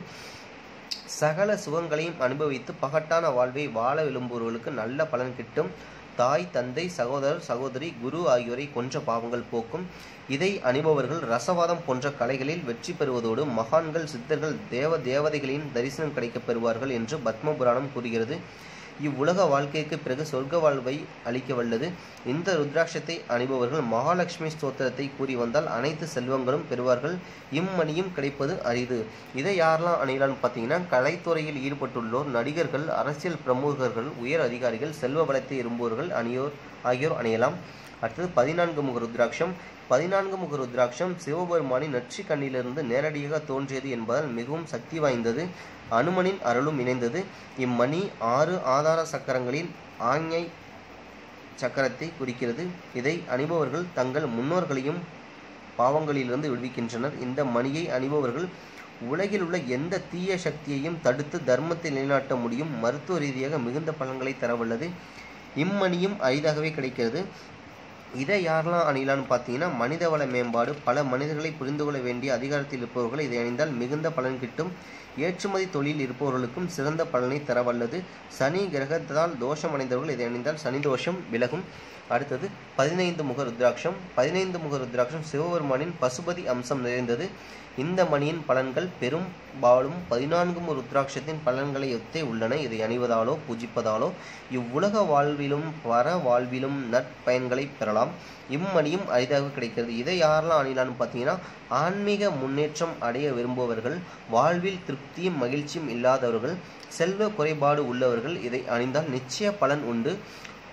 சகல சுகங்களையும் அனுபவித்து பகட்டான வாழ்வை வாழ விரும்புபவர்களுக்கு நல்ல பலன் கிட்டும் தாய் தந்தை சகோதரர் சகோதரி குரு ஆகியோரை கொன்ற பாவங்கள் போக்கும் இதை அணிபவர்கள் ரசவாதம் போன்ற கலைகளில் வெற்றி பெறுவதோடு மகான்கள் சித்தர்கள் தேவ தேவதைகளின் தரிசனம் கிடைக்கப் பெறுவார்கள் என்று பத்ம புராணம் கூறுகிறது இவ்வுலக வாழ்க்கைக்கு பிறகு சொர்க்க வாழ்வை அளிக்க வல்லது இந்த ருத்ராட்சத்தை அணிபவர்கள் மகாலட்சுமி ஸ்தோத்திரத்தை கூறி வந்தால் அனைத்து செல்வங்களும் பெறுவார்கள் இம்மணியும் கிடைப்பது அரிது இதை யாரெல்லாம் அணியலாம்னு பார்த்தீங்கன்னா கலைத்துறையில் ஈடுபட்டுள்ளோர் நடிகர்கள் அரசியல் பிரமுகர்கள் உயர் அதிகாரிகள் செல்வ வளத்தை விரும்புவோர்கள் அணியோர் ஆகியோர் அணியலாம் அடுத்தது பதினான்கு முக ருத்ராட்சம் பதினான்கு முக ருத்ராட்சம் சிவபெருமானின் நச்சு கண்ணிலிருந்து நேரடியாக தோன்றியது என்பதால் மிகவும் சக்தி வாய்ந்தது அனுமனின் அருளும் இணைந்தது இம்மணி ஆறு ஆதார சக்கரங்களில் ஆஞ்ஞை சக்கரத்தை குறிக்கிறது இதை அணிபவர்கள் தங்கள் முன்னோர்களையும் பாவங்களிலிருந்து விடுவிக்கின்றனர் இந்த மணியை அணிபவர்கள் உலகில் உள்ள எந்த தீய சக்தியையும் தடுத்து தர்மத்தை நிலைநாட்ட முடியும் மருத்துவ ரீதியாக மிகுந்த பலன்களை தரவல்லது இம்மணியும் அரிதாகவே கிடைக்கிறது இதை யாரெல்லாம் அணியலான்னு பார்த்தீங்கன்னா மனிதவள மேம்பாடு பல மனிதர்களை புரிந்து கொள்ள வேண்டிய அதிகாரத்தில் இருப்பவர்கள் இதை அணிந்தால் மிகுந்த பலன் கிட்டும் ஏற்றுமதி தொழில் இருப்பவர்களுக்கும் சிறந்த பலனை தரவல்லது சனி கிரகத்தால் தோஷம் அடைந்தவர்கள் இதை அணிந்தால் சனி தோஷம் விலகும் அடுத்தது பதினைந்து முக ருத்ராட்சம் பதினைந்து முக ருத்ராட்சம் சிவபெருமானின் பசுபதி அம்சம் நிறைந்தது இந்த மணியின் பலன்கள் பெரும்பாலும் பதினான்கு ருத்ராட்சத்தின் பலன்களை ஒத்தே உள்ளன இதை அணிவதாலோ பூஜிப்பதாலோ இவ்வுலக வாழ்விலும் வர வாழ்விலும் நற்பயன்களை பெறலாம் இம்மணியும் அரிதாக கிடைக்கிறது இதை யாரெல்லாம் அணியலான்னு பார்த்தீங்கன்னா ஆன்மீக முன்னேற்றம் அடைய விரும்புபவர்கள் வாழ்வில் திருப்தியும் மகிழ்ச்சியும் இல்லாதவர்கள் செல்வ குறைபாடு உள்ளவர்கள் இதை அணிந்தால் நிச்சய பலன் உண்டு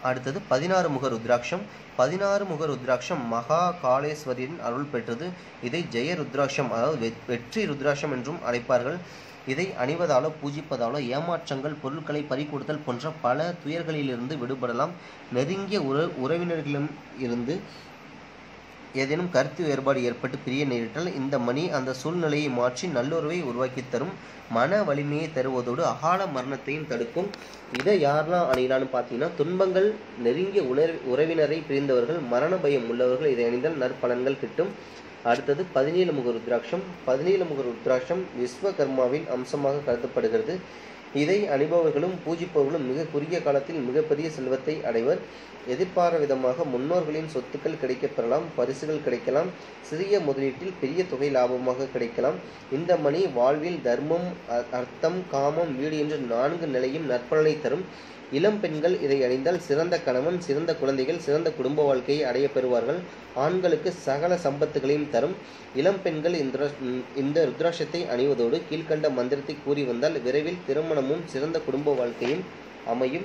அடுத்தது பதினாறு முக ருத்ராட்சம் பதினாறு முக ருத்ராட்சம் மகா காளேஸ்வரியின் அருள் பெற்றது இதை ஜெய ருத்ராட்சம் அதாவது வெ- வெற்றி ருத்ராட்சம் என்றும் அழைப்பார்கள் இதை அணிவதாலோ பூஜிப்பதாலோ ஏமாற்றங்கள் பொருட்களை பறிகொடுத்தல் போன்ற பல துயர்களிலிருந்து விடுபடலாம் நெருங்கிய உற உறவினர்களிடம் இருந்து ஏதேனும் கருத்து வேறுபாடு ஏற்பட்டு பிரிய நேரிட்டால் இந்த மணி அந்த சூழ்நிலையை மாற்றி நல்லுறவை உருவாக்கி தரும் மன வலிமையை தருவதோடு அகால மரணத்தையும் தடுக்கும் இதை யாரெல்லாம் அணியலான்னு பார்த்தீங்கன்னா துன்பங்கள் நெருங்கிய உணர் உறவினரை பிரிந்தவர்கள் மரண பயம் உள்ளவர்கள் இதை அணிந்தால் நற்பலன்கள் கிட்டும் அடுத்தது பதினேழு முக ருத்ராட்சம் பதினேழு முக ருத்ராட்சம் விஸ்வகர்மாவின் அம்சமாக கருதப்படுகிறது இதை அணிபவர்களும் பூஜிப்பவர்களும் மிக குறுகிய காலத்தில் மிகப்பெரிய செல்வத்தை அடைவர் எதிர்பாராத விதமாக முன்னோர்களின் சொத்துக்கள் கிடைக்கப் பெறலாம் பரிசுகள் கிடைக்கலாம் சிறிய முதலீட்டில் பெரிய தொகை லாபமாக கிடைக்கலாம் இந்த மணி வாழ்வில் தர்மம் அ- அர்த்தம் காமம் வீடு என்ற நான்கு நிலையும் நற்பலனை தரும் இளம் பெண்கள் இதை அணிந்தால் சிறந்த கணவன் சிறந்த குழந்தைகள் சிறந்த குடும்ப வாழ்க்கையை அடைய பெறுவார்கள் ஆண்களுக்கு சகல சம்பத்துகளையும் தரும் இளம் பெண்கள் இந்த ருத்ர- இந்த ருத்ராட்சத்தை அணிவதோடு கீழ்க்கண்ட மந்திரத்தை கூறி வந்தால் விரைவில் திருமணமும் சிறந்த குடும்ப வாழ்க்கையும் அமையும்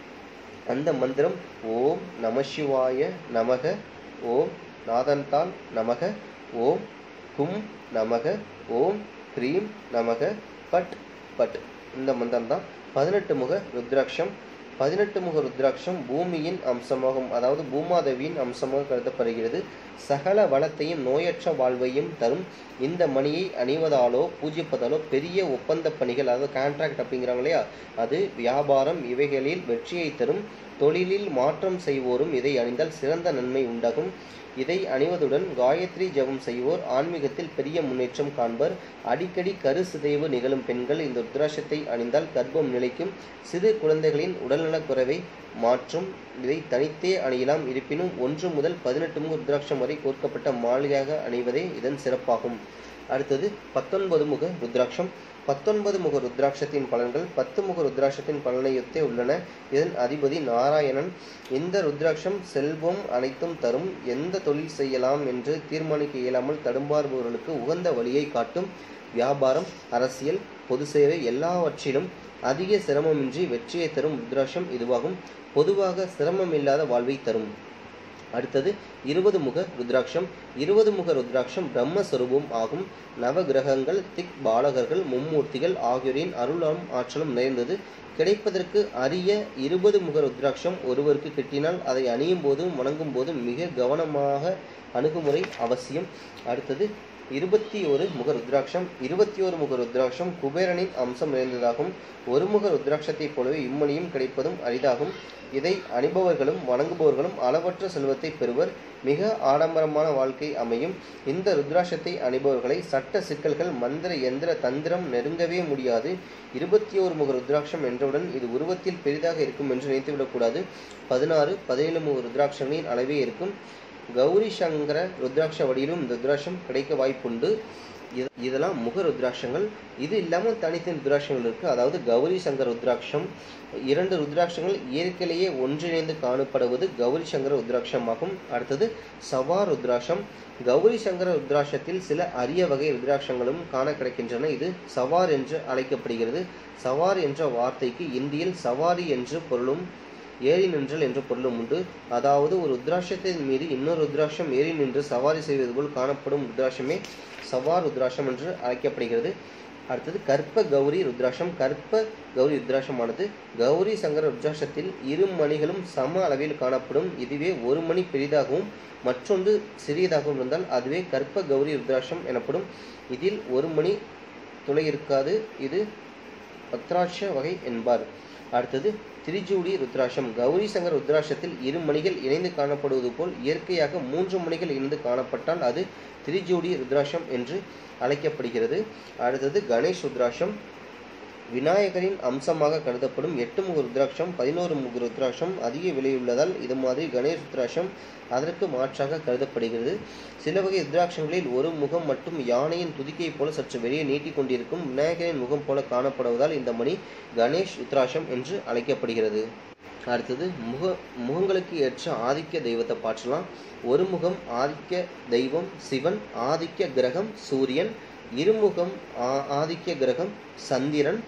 அந்த மந்திரம் ஓம் நமசிவாய நமக ஓம் நாதன்தால் நமக ஓம் கும் நமக ஓம் க்ரீம் நமக பட் பட் இந்த மந்திரம் தான் பதினெட்டு முக ருத்ராட்சம் பதினெட்டு முக ருத்ராட்சம் பூமியின் அம்சமாகும் அதாவது பூமாதேவியின் அம்சமாக கருதப்படுகிறது சகல வளத்தையும் நோயற்ற வாழ்வையும் தரும் இந்த மணியை அணிவதாலோ பூஜிப்பதாலோ பெரிய ஒப்பந்த பணிகள் அதாவது கான்ட்ராக்ட் அப்படிங்கிறாங்க இல்லையா அது வியாபாரம் இவைகளில் வெற்றியை தரும் தொழிலில் மாற்றம் செய்வோரும் இதை அணிந்தால் சிறந்த நன்மை உண்டாகும் இதை அணிவதுடன் காயத்ரி ஜெபம் செய்வோர் ஆன்மீகத்தில் பெரிய முன்னேற்றம் காண்பர் அடிக்கடி கரு சிதைவு நிகழும் பெண்கள் இந்த ருத்ராட்சத்தை அணிந்தால் கர்ப்பம் நிலைக்கும் சிறு குழந்தைகளின் உடல்நலக் குறைவை மாற்றும் இதை தனித்தே அணியலாம் இருப்பினும் ஒன்று முதல் பதினெட்டு முக ருத்ராட்சம் வரை கோர்க்கப்பட்ட மாலையாக அணிவதே இதன் சிறப்பாகும் அடுத்தது பத்தொன்பது முக ருத்ராட்சம் பத்தொன்பது முக ருத்ராட்சத்தின் பலன்கள் பத்து முக ருத்ராட்சத்தின் பலனையொத்தே உள்ளன இதன் அதிபதி நாராயணன் இந்த ருத்ராட்சம் செல்வம் அனைத்தும் தரும் எந்த தொழில் செய்யலாம் என்று தீர்மானிக்க இயலாமல் தடுமாறுபவர்களுக்கு உகந்த வழியை காட்டும் வியாபாரம் அரசியல் பொது சேவை எல்லாவற்றிலும் அதிக சிரமமின்றி வெற்றியை தரும் ருத்ராட்சம் இதுவாகும் பொதுவாக சிரமமில்லாத வாழ்வை தரும் அடுத்தது இருபது முக ருத்ராட்சம் இருபது முக ருத்ராட்சம் பிரம்மஸ்வரூபம் ஆகும் நவகிரகங்கள் திக் பாலகர்கள் மும்மூர்த்திகள் ஆகியோரின் அருளும் ஆற்றலும் நிறைந்தது கிடைப்பதற்கு அரிய இருபது முக ருத்ராட்சம் ஒருவருக்கு கிட்டினால் அதை அணியும் போதும் வணங்கும் போதும் மிக கவனமாக அணுகுமுறை அவசியம் அடுத்தது இருபத்தி ஒரு முக ருத்ராட்சம் இருபத்தி ஒரு முக ருத்ராட்சம் குபேரனின் அம்சம் நிறைந்ததாகும் ஒரு முக ருத்ராட்சத்தைப் போலவே இம்மணியும் கிடைப்பதும் அரிதாகும் இதை அணிபவர்களும் வணங்குபவர்களும் அளவற்ற செல்வத்தை பெறுவர் மிக ஆடம்பரமான வாழ்க்கை அமையும் இந்த ருத்ராட்சத்தை அணிபவர்களை சட்ட சிக்கல்கள் மந்திர எந்திர தந்திரம் நெருங்கவே முடியாது இருபத்தி ஓரு முக ருத்ராட்சம் என்றவுடன் இது உருவத்தில் பெரிதாக இருக்கும் என்று நினைத்துவிடக்கூடாது பதினாறு பதினேழு முக ருத்ராட்சங்களின் அளவே இருக்கும் கௌரி சங்கர ருத்ராட்ச வடியிலும் இந்த ருத்ராட்சம் கிடைக்க வாய்ப்புண்டு இது- இதெல்லாம் முக ருத்ராட்சங்கள் இது இல்லாமல் தனித்தனி ருத்ராட்சங்கள் இருக்கு அதாவது கௌரி சங்கர ருத்ராட்சம் இரண்டு ருத்ராட்சங்கள் இயற்கையிலேயே ஒன்றிணைந்து காணப்படுவது கௌரி சங்கர ருத்ராட்சமாகும் அடுத்தது சவார் ருத்ராட்சம் கௌரி சங்கர ருத்ராட்சத்தில் சில அரிய வகை ருத்ராட்சங்களும் காண கிடைக்கின்றன இது சவார் என்று அழைக்கப்படுகிறது சவார் என்ற வார்த்தைக்கு இந்தியில் சவாரி என்று பொருளும் ஏறி நின்றல் என்ற பொருளும் உண்டு அதாவது ஒரு ருத்ராட்சத்தின் மீது இன்னொரு ருத்ராட்சம் ஏறி நின்று சவாரி செய்வது போல் காணப்படும் ருத்ராட்சமே சவார் ருத்ராட்சம் என்று அழைக்கப்படுகிறது அடுத்தது கற்ப கௌரி ருத்ராட்சம் கற்ப கௌரி ருத்ராட்சமானது கௌரி சங்கர ருத்ராட்சத்தில் இரு மணிகளும் சம அளவில் காணப்படும் இதுவே ஒரு மணி பெரிதாகவும் மற்றொன்று சிறியதாகவும் இருந்தால் அதுவே கற்ப கௌரி ருத்ராட்சம் எனப்படும் இதில் ஒரு மணி துளை இருக்காது இது பத்ராட்ச வகை என்பார் அடுத்தது திரிஜூடி ருத்ராட்சம் கௌரி சங்கர் ருத்ராட்சத்தில் இரு மணிகள் இணைந்து காணப்படுவது போல் இயற்கையாக மூன்று மணிகள் இணைந்து காணப்பட்டால் அது திரிஜூடி ருத்ராட்சம் என்று அழைக்கப்படுகிறது அடுத்தது கணேஷ் ருத்ராட்சம் விநாயகரின் அம்சமாக கருதப்படும் எட்டு முக ருத்ராட்சம் பதினோரு முக ருத்ராட்சம் அதிக விலையுள்ளதால் இது மாதிரி கணேஷ் ருத்ராட்சம் அதற்கு மாற்றாக கருதப்படுகிறது சில வகை ருத்ராட்சங்களில் ஒரு முகம் மட்டும் யானையின் துதிக்கையைப் போல சற்று வெளியே நீட்டிக் கொண்டிருக்கும் விநாயகரின் முகம் போல காணப்படுவதால் இந்த மணி கணேஷ் ருத்ராட்சம் என்று அழைக்கப்படுகிறது அடுத்தது முக முகங்களுக்கு ஏற்ற ஆதிக்க தெய்வத்தை பாற்றலாம் ஒரு முகம் ஆதிக்க தெய்வம் சிவன் ஆதிக்க கிரகம் சூரியன் இருமுகம் ஆ- ஆதிக்க கிரகம் சந்திரன்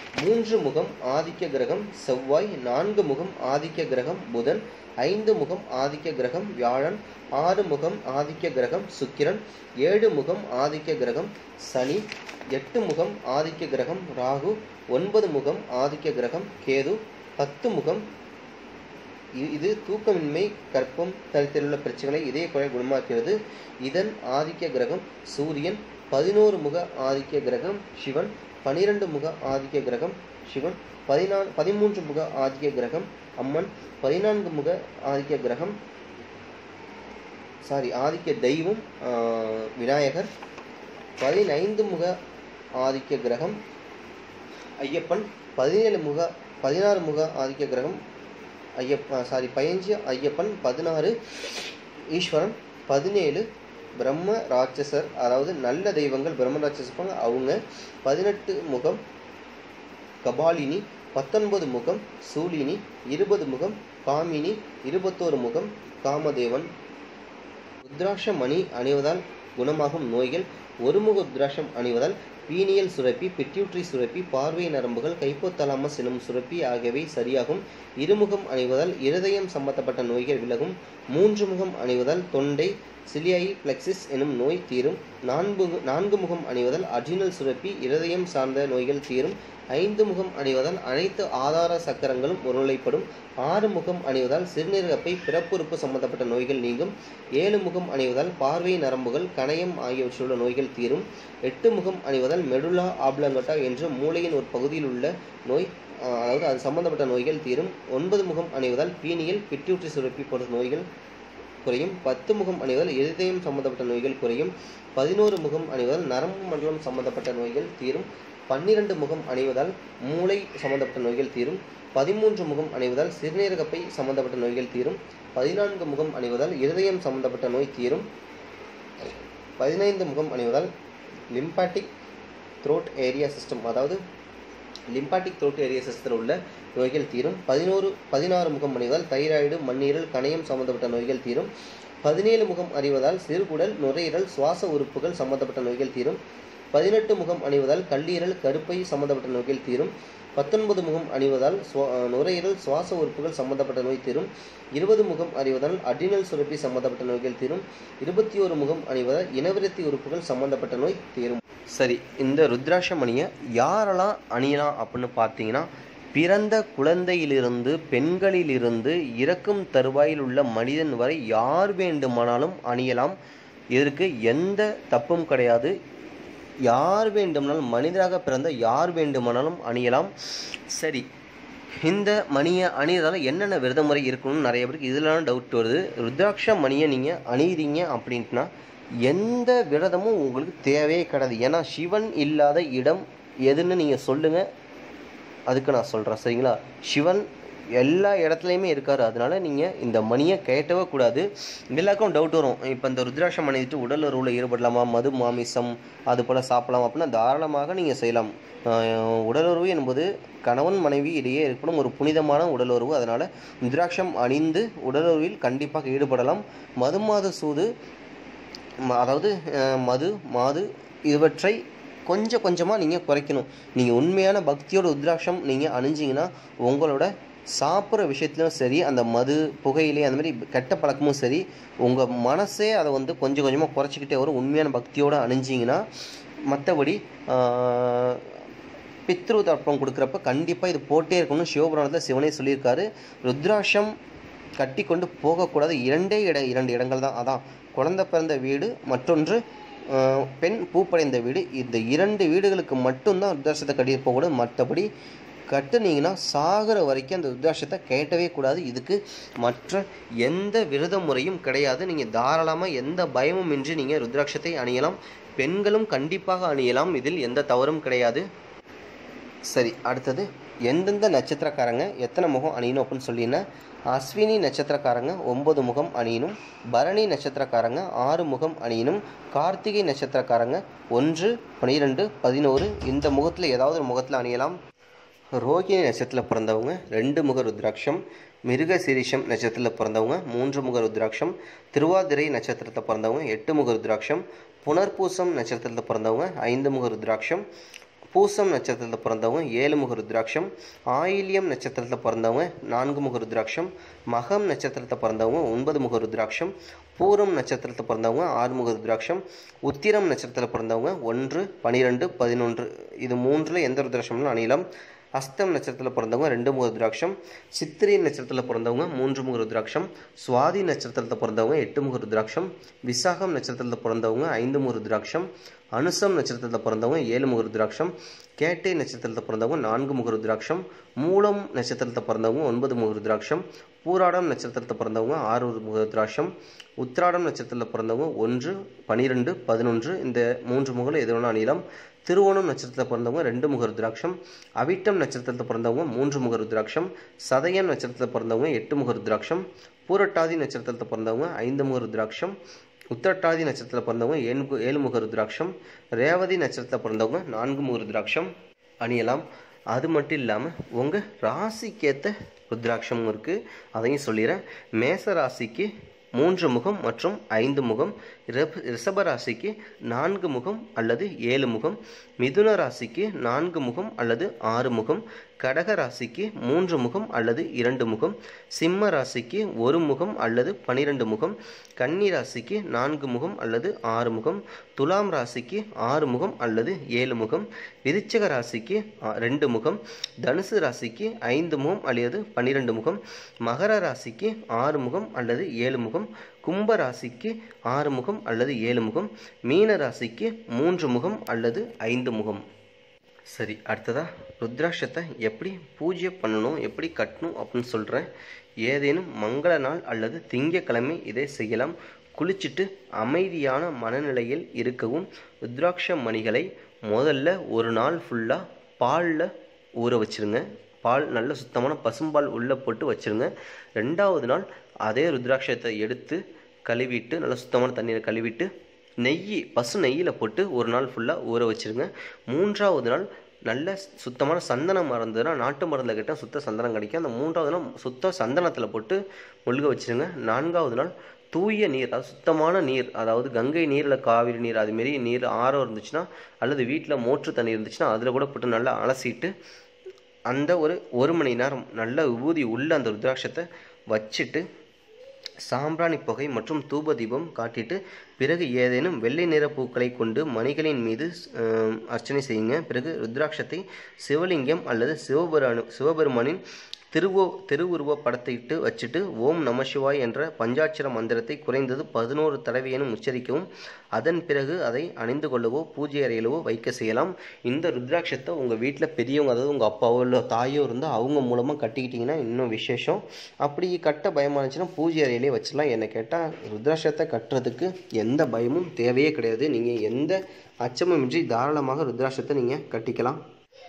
மூன்று முகம் ஆதிக்க கிரகம் செவ்வாய் நான்கு முகம் ஆதிக்க கிரகம் புதன் ஐந்து முகம் ஆதிக்க கிரகம் வியாழன் ஆறு முகம் ஆதிக்க கிரகம் சுக்கிரன் ஏழு முகம் ஆதிக்க கிரகம் சனி எட்டு முகம் ஆதிக்க கிரகம் ராகு ஒன்பது முகம் ஆதிக்க கிரகம் கேது பத்து முகம் இ- இது தூக்கமின்மை கற்பம் தரித்தில் உள்ள பிரச்சனைகளை இதய குறை குணமாக்கிறது இதன் ஆதிக்க கிரகம் சூரியன் பதினோரு முக ஆதிக்க கிரகம் சிவன் பனிரெண்டு முக ஆதிக்க கிரகம் சிவன் பதினாலு பதிமூன்று முக ஆதிக்க கிரகம் அம்மன் பதினான்கு முக ஆதிக்க கிரகம் சாரி ஆதிக்க தெய்வம் ஆஹ், விநாயகர் பதினைந்து முக ஆதிக்க கிரகம் ஐயப்பன் பதினேழு முக பதினாறு முக ஆதிக்க கிரகம் ஐயப்ப சாரி பதினஞ்சு ஐயப்பன் பதினாறு ஈஸ்வரன் பதினேழு பிரம்ம ராட்சசர் அதாவது நல்ல தெய்வங்கள் பிரம்ம ராட்சசர் இருப்பாங்க அவங்க பதினெட்டு முகம் கபாலினி பத்தொன்பது முகம் சூலினி இருபது முகம் காமினி இருபத்தோரு முகம் காமதேவன் ருத்ராட்ச மணி அணிவதால் குணமாகும் நோய்கள் ஒருமுக ருத்ராட்சம் அணிவதால் பீனியல் சுரப்பி பிட்யூட்ரி சுரப்பி பார்வை நரம்புகள் கைப்போத்தலாமஸ் எனும் சுரப்பி ஆகியவை சரியாகும் இருமுகம் அணிவதால் இருதயம் சம்பந்தப்பட்ட நோய்கள் விலகும் மூன்று முகம் அணிவதால் தொண்டை சிலியாய் பிளெக்சிஸ் எனும் நோய் தீரும் நான்கு நான்கு முகம் அணிவதால் அட்ரினல் சுரப்பி இருதயம் சார்ந்த நோய்கள் தீரும் ஐந்து முகம் அணிவதால் அனைத்து ஆதார சக்கரங்களும் ஒருநிலைப்படும் ஆறு முகம் அணிவதால் சிறுநீரகப்பை பிறப்புறுப்பு சம்பந்தப்பட்ட நோய்கள் நீங்கும் ஏழு முகம் அணிவதால் பார்வை நரம்புகள் கணையம் ஆகியவற்றிலுள்ள நோய்கள் தீரும் எட்டு முகம் அணிவதால் மெடுலா ஆப்லங்கட்டா என்ற மூளையின் ஒரு பகுதியில் உள்ள நோய் ஆஹ், அதாவது அது சம்பந்தப்பட்ட நோய்கள் தீரும் ஒன்பது முகம் அணிவதால் பீனியல் பிட்யூட்ரி சுரப்பி போன்ற நோய்கள் குறையும் பத்து முகம் அணிவதால் இருதயம் சம்பந்தப்பட்ட நோய்கள் குறையும் பதினோரு முகம் அணிவதால் நரம்பு மண்டலம் சம்பந்தப்பட்ட நோய்கள் தீரும் பன்னிரண்டு முகம் அணிவதால் மூளை சம்பந்தப்பட்ட நோய்கள் தீரும் பதிமூன்று முகம் அணிவதால் சிறுநீரகப்பை சம்பந்தப்பட்ட நோய்கள் தீரும் பதினான்கு முகம் அணிவதால் இருதயம் சம்பந்தப்பட்ட நோய் தீரும் பதினைந்து முகம் அணிவதால் லிம்பாட்டிக் த்ரோட் ஏரியா சிஸ்டம் அதாவது லிம்பாட்டிக் த்ரோட் ஏரியா சிஸ்டத்தில் உள்ள நோய்கள் தீரும் பதினோரு பதினாறு முகம் அணிவதால் தைராய்டு மண்ணீரல் கணையம் சம்பந்தப்பட்ட நோய்கள் தீரும் பதினேழு முகம் அறிவதால் சிறுகுடல் நுரையீரல் சுவாச உறுப்புகள் சம்பந்தப்பட்ட நோய்கள் தீரும் பதினெட்டு முகம் அணிவதால் கல்லீரல் கருப்பை சம்பந்தப்பட்ட நோய்கள் தீரும் பத்தொன்பது முகம் அணிவதால் சுவா நுரையீரல் சுவாச உறுப்புகள் சம்பந்தப்பட்ட நோய் தீரும் இருபது முகம் அணிவதால் அட்ரினல் சுரப்பி சம்பந்தப்பட்ட நோய்கள் தீரும் இருபத்தி ஒரு முகம் அணிவதால் இனவிருத்தி உறுப்புகள் சம்பந்தப்பட்ட நோய் தீரும் சரி இந்த ருத்ராட்ச மணியை யாரெல்லாம் அணியலாம் அப்படின்னு பார்த்தீங்கன்னா பிறந்த குழந்தையிலிருந்து பெண்களிலிருந்து இறக்கும் தருவாயில் உள்ள மனிதன் வரை யார் வேண்டுமானாலும் அணியலாம் இதற்கு எந்த தப்பும் கிடையாது யார் வேண்டுமானாலும் மனிதராக பிறந்த யார் வேண்டுமானாலும் அணியலாம் சரி இந்த மணியை அணியதால் என்னென்ன விரத முறை இருக்கணும்னு நிறைய பேருக்கு இதெல்லாம் டவுட் வருது ருத்ராட்ச மணியை நீங்கள் அணியிறீங்க அப்படின்ட்டுனா எந்த விரதமும் உங்களுக்கு தேவையே கிடையாது ஏன்னா சிவன் இல்லாத இடம் எதுன்னு நீங்கள் சொல்லுங்கள் அதுக்கு நான் சொல்கிறேன் சரிங்களா சிவன் எல்லா இடத்துலையுமே இருக்கார் அதனால நீங்கள் இந்த மணியை கேட்டவே கூடாது எல்லாருக்கும் டவுட் வரும் இப்போ இந்த ருத்ராட்சம் அணிவிட்டு உடல் உறவில் ஈடுபடலாமா மது மாமிசம் அது போல் சாப்பிடலாம் அப்படின்னா தாராளமாக நீங்கள் செய்யலாம் ஆஹ் உடலுறவு என்பது கணவன் மனைவி இடையே ஏற்படும் ஒரு புனிதமான உடலுறவு அதனால் ருத்ராட்சம் அணிந்து உடலுறவில் கண்டிப்பாக ஈடுபடலாம் மது மாத சூது ம- அதாவது அஹ், மது மாது இவற்றை கொஞ்சம் கொஞ்சமாக நீங்கள் குறைக்கணும் நீங்கள் உண்மையான பக்தியோட உத்ராட்சம் நீங்கள் அணிஞ்சிங்கன்னா உங்களோட சாப்பிட்ற விஷயத்துலையும் சரி அந்த மது புகையிலே அந்த மாதிரி கெட்ட பழக்கமும் சரி உங்கள் மனசே அதை வந்து கொஞ்சம் கொஞ்சமாக குறைச்சிக்கிட்டே வரும் உண்மையான பக்தியோடு அணிஞ்சிங்கன்னா மற்றபடி பித்ரு தர்ப்பம் கொடுக்குறப்ப கண்டிப்பாக இது போட்டே இருக்கணும்னு சிவபுராணத்தில் சிவனே சொல்லியிருக்காரு ருத்ராட்சம் கட்டி கொண்டு போகக்கூடாது இரண்டே இட இரண்டு இடங்கள் தான் அதான் குழந்தை பிறந்த வீடு மற்றொன்று ஆஹ், பெண் பூப்படைந்த வீடு இந்த இரண்டு வீடுகளுக்கு மட்டும்தான் ருத்ராட்சத்தை கட்டிட்டு போகக்கூடாது மற்றபடி கட்டுனீங்கன்னா சாகிற வரைக்கும் அந்த ருத்ராட்சத்தை கேட்டவே கூடாது இதுக்கு மற்ற எந்த விரத முறையும் கிடையாது நீங்கள் தாராளமாக எந்த பயமும் இன்றி நீங்கள் ருத்ராட்சத்தை அணியலாம் பெண்களும் கண்டிப்பாக அணியலாம் இதில் எந்த தவறும் கிடையாது சரி அடுத்தது எந்தெந்த நட்சத்திரக்காரங்க எத்தனை முகம் அணியணும் அப்படின்னு சொல்லினா அஸ்வினி நட்சத்திரக்காரங்க ஒன்பது முகம் அணியணும் பரணி நட்சத்திரக்காரங்க ஆறு முகம் அணியணும் கார்த்திகை நட்சத்திரக்காரங்க ஒன்று பனிரெண்டு பதினோரு இந்த முகத்தில் ஏதாவது ஒரு முகத்தில் அணியலாம் ரோகிணி நட்சத்திரத்தில் பிறந்தவங்க ரெண்டு முக ருத்ராட்சம் மிருக சிரிஷம் நட்சத்திரத்தில் பிறந்தவங்க மூன்று முக ருத்ராட்சம் திருவாதிரை நட்சத்திரத்தில் பிறந்தவங்க எட்டு முக ருத்ராட்சம் புனர்பூசம் நட்சத்திரத்தில் பிறந்தவங்க ஐந்து முக ருத்ராட்சம் பூசம் நட்சத்திரத்தில் பிறந்தவங்க ஏழு முக ருத்ராட்சம் ஆயில்யம் நட்சத்திரத்தில் பிறந்தவங்க நான்கு முக ருத்ராட்சம் மகம் நட்சத்திரத்தில் பிறந்தவங்க ஒன்பது முக ருத்ராட்சம் பூரம் நட்சத்திரத்தில் பிறந்தவங்க ஆறு முக ருத்ராட்சம் உத்திரம் நட்சத்திரத்தில் பிறந்தவங்க ஒன்று பனிரெண்டு பதினொன்று இது மூன்றில் எந்த ருத்ராட்சம்னு அணிலம் அஸ்தம் நட்சத்திரத்தில் பிறந்தவங்க ரெண்டு முக ருத்ராட்சம் சித்திரை நட்சத்திரத்தில் பிறந்தவங்க மூன்று முக ருத்ராட்சம் சுவாதி நட்சத்திரத்தில் பிறந்தவங்க எட்டு முக ருத்ராட்சம் விசாகம் நட்சத்திரத்தில் பிறந்தவங்க ஐந்து முக ருத்ராட்சம் அனுசம் நட்சத்திரத்தில் பிறந்தவங்க ஏழு முக ருத்ராட்சம் கேட்டை நட்சத்திரத்தில் பிறந்தவங்க நான்கு முக ருத்ராட்சம் மூலம் நட்சத்திரத்தில் பிறந்தவங்க ஒன்பது முக ருத்ராட்சம் பூராடம் நட்சத்திரத்தில் பிறந்தவங்க ஆறு முக ருத்ராட்சம் உத்திராடம் நட்சத்திரத்தில் பிறந்தவங்க ஒன்று பனிரெண்டு பதினொன்று இந்த மூன்று முகல் எதிரான நீளம் திருவோணம் நட்சத்திரத்தில் பிறந்தவங்க ரெண்டு முக ருத்ராட்சம் அவிட்டம் நட்சத்திரத்தில் பிறந்தவங்க மூன்று முக ருத்ராட்சம் சதயம் நட்சத்திரத்தில் பிறந்தவங்க எட்டு முக ருத்ராட்சம் பூரட்டாதி நட்சத்திரத்தில் பிறந்தவங்க ஐந்து முக ருத்ராட்சம் உத்திரட்டாதி நட்சத்திரத்தில் பிறந்தவங்க ஏழு மு- ஏழு முக ருத்ராட்சம் ரேவதி நட்சத்திரத்தில் பிறந்தவங்க நான்கு முக ருத்ராட்சம் அணியலாம் அது மட்டும் இல்லாமல் உங்கள் ராசிக்கேற்ற ருத்ராட்சமும் இருக்குது அதையும் சொல்லிடுறேன் மேச ராசிக்கு மூன்று முகம் மற்றும் ஐந்து முகம் ரிப்- ரிஷப ராசிக்கு நான்கு முகம் அல்லது ஏழு முகம் மிதுன ராசிக்கு நான்கு முகம் அல்லது ஆறு முகம் கடக ராசிக்கு மூன்று முகம் அல்லது இரண்டு முகம் சிம்ம ராசிக்கு ஒரு முகம் அல்லது பனிரெண்டு முகம் கன்னி ராசிக்கு நான்கு முகம் அல்லது ஆறு முகம் துலாம் ராசிக்கு ஆறு முகம் அல்லது ஏழு முகம் விருச்சிக ராசிக்கு ஆ, ரெண்டு முகம் தனுசு ராசிக்கு ஐந்து முகம் அல்லது பன்னிரெண்டு முகம் மகர ராசிக்கு ஆறு முகம் அல்லது ஏழு முகம் கும்ப ராசிக்கு ஆறு முகம் அல்லது ஏழு முகம் மீன ராசிக்கு மூன்று முகம் அல்லது ஐந்து முகம் சரி அடுத்ததா ருத்ராட்சத்தை எப்படி பூஜை பண்ணணும் எப்படி கட்டணும் அப்படின்னு சொல்கிறேன் ஏதேனும் மங்கள நாள் அல்லது திங்கக்கிழமை இதை செய்யலாம் குளிச்சுட்டு அமைதியான மனநிலையில் இருக்கவும் ருத்ராட்ச மணிகளை முதல்ல ஒரு நாள் ஃபுல்லாக பாலில் ஊற வச்சிருங்க பால் நல்ல சுத்தமான பசும்பால் உள்ளே போட்டு வச்சிருங்க ரெண்டாவது நாள் அதே ருத்ராட்சத்தை எடுத்து கழுவிட்டு நல்ல சுத்தமான தண்ணீரை கழுவிட்டு நெய் பசு நெய்யில் போட்டு ஒரு நாள் ஃபுல்லாக ஊற வச்சிருங்க மூன்றாவது நாள் நல்ல சுத்தமான சந்தனம் மறந்துன்னா நாட்டு மருந்தில் கிட்ட சுத்த சந்தனம் கிடைக்கும் அந்த மூன்றாவது நாள் சுத்த சந்தனத்தில் போட்டு முழுக வச்சிருங்க நான்காவது நாள் தூய நீர் அதாவது சுத்தமான நீர் அதாவது கங்கை நீரில் காவிரி நீர் அதுமாரி நீர் ஆரம் இருந்துச்சுன்னா அல்லது வீட்டில் மோட்ரு தண்ணி இருந்துச்சுன்னா அதில் கூட போட்டு நல்லா அலசிட்டு அந்த ஒரு ஒரு மணி நேரம் நல்ல ஊதி உள்ள அந்த ருத்ராட்சத்தை வச்சுட்டு சாம்பிராணி புகை மற்றும் தூப தீபம் காட்டிட்டு பிறகு ஏதேனும் வெள்ளை நிற பூக்களை கொண்டு மணிகளின் மீது அஹ், அர்ச்சனை செய்யுங்க பிறகு ருத்ராட்சத்தை சிவலிங்கம் அல்லது சிவபெருமானு சிவபெருமானின் திருவோ திருவுருவ படத்தை இட்டு வச்சுட்டு ஓம் நம சிவாய் என்ற பஞ்சாட்சர மந்திரத்தை குறைந்தது பதினோரு தடவையேனும் உச்சரிக்கவும் அதன் பிறகு அதை அணிந்து கொள்ளவோ பூஜை அறையிலவோ வைக்க செய்யலாம் இந்த ருத்ராட்சத்தை உங்கள் வீட்டில் பெரியவங்க அதாவது உங்கள் அப்பாவோ இல்லை தாயோ இருந்தால் அவங்க மூலமாக கட்டிக்கிட்டிங்கன்னா இன்னும் விசேஷம் அப்படி கட்ட பயமா இருந்துச்சுன்னா பூஜை அறையிலே வச்சிடலாம் என்னை கேட்டால் ருத்ராட்சத்தை கட்டுறதுக்கு எந்த பயமும் தேவையே கிடையாது நீங்கள் எந்த அச்சமுமின்றி தாராளமாக ருத்ராட்சத்தை நீங்கள் கட்டிக்கலாம்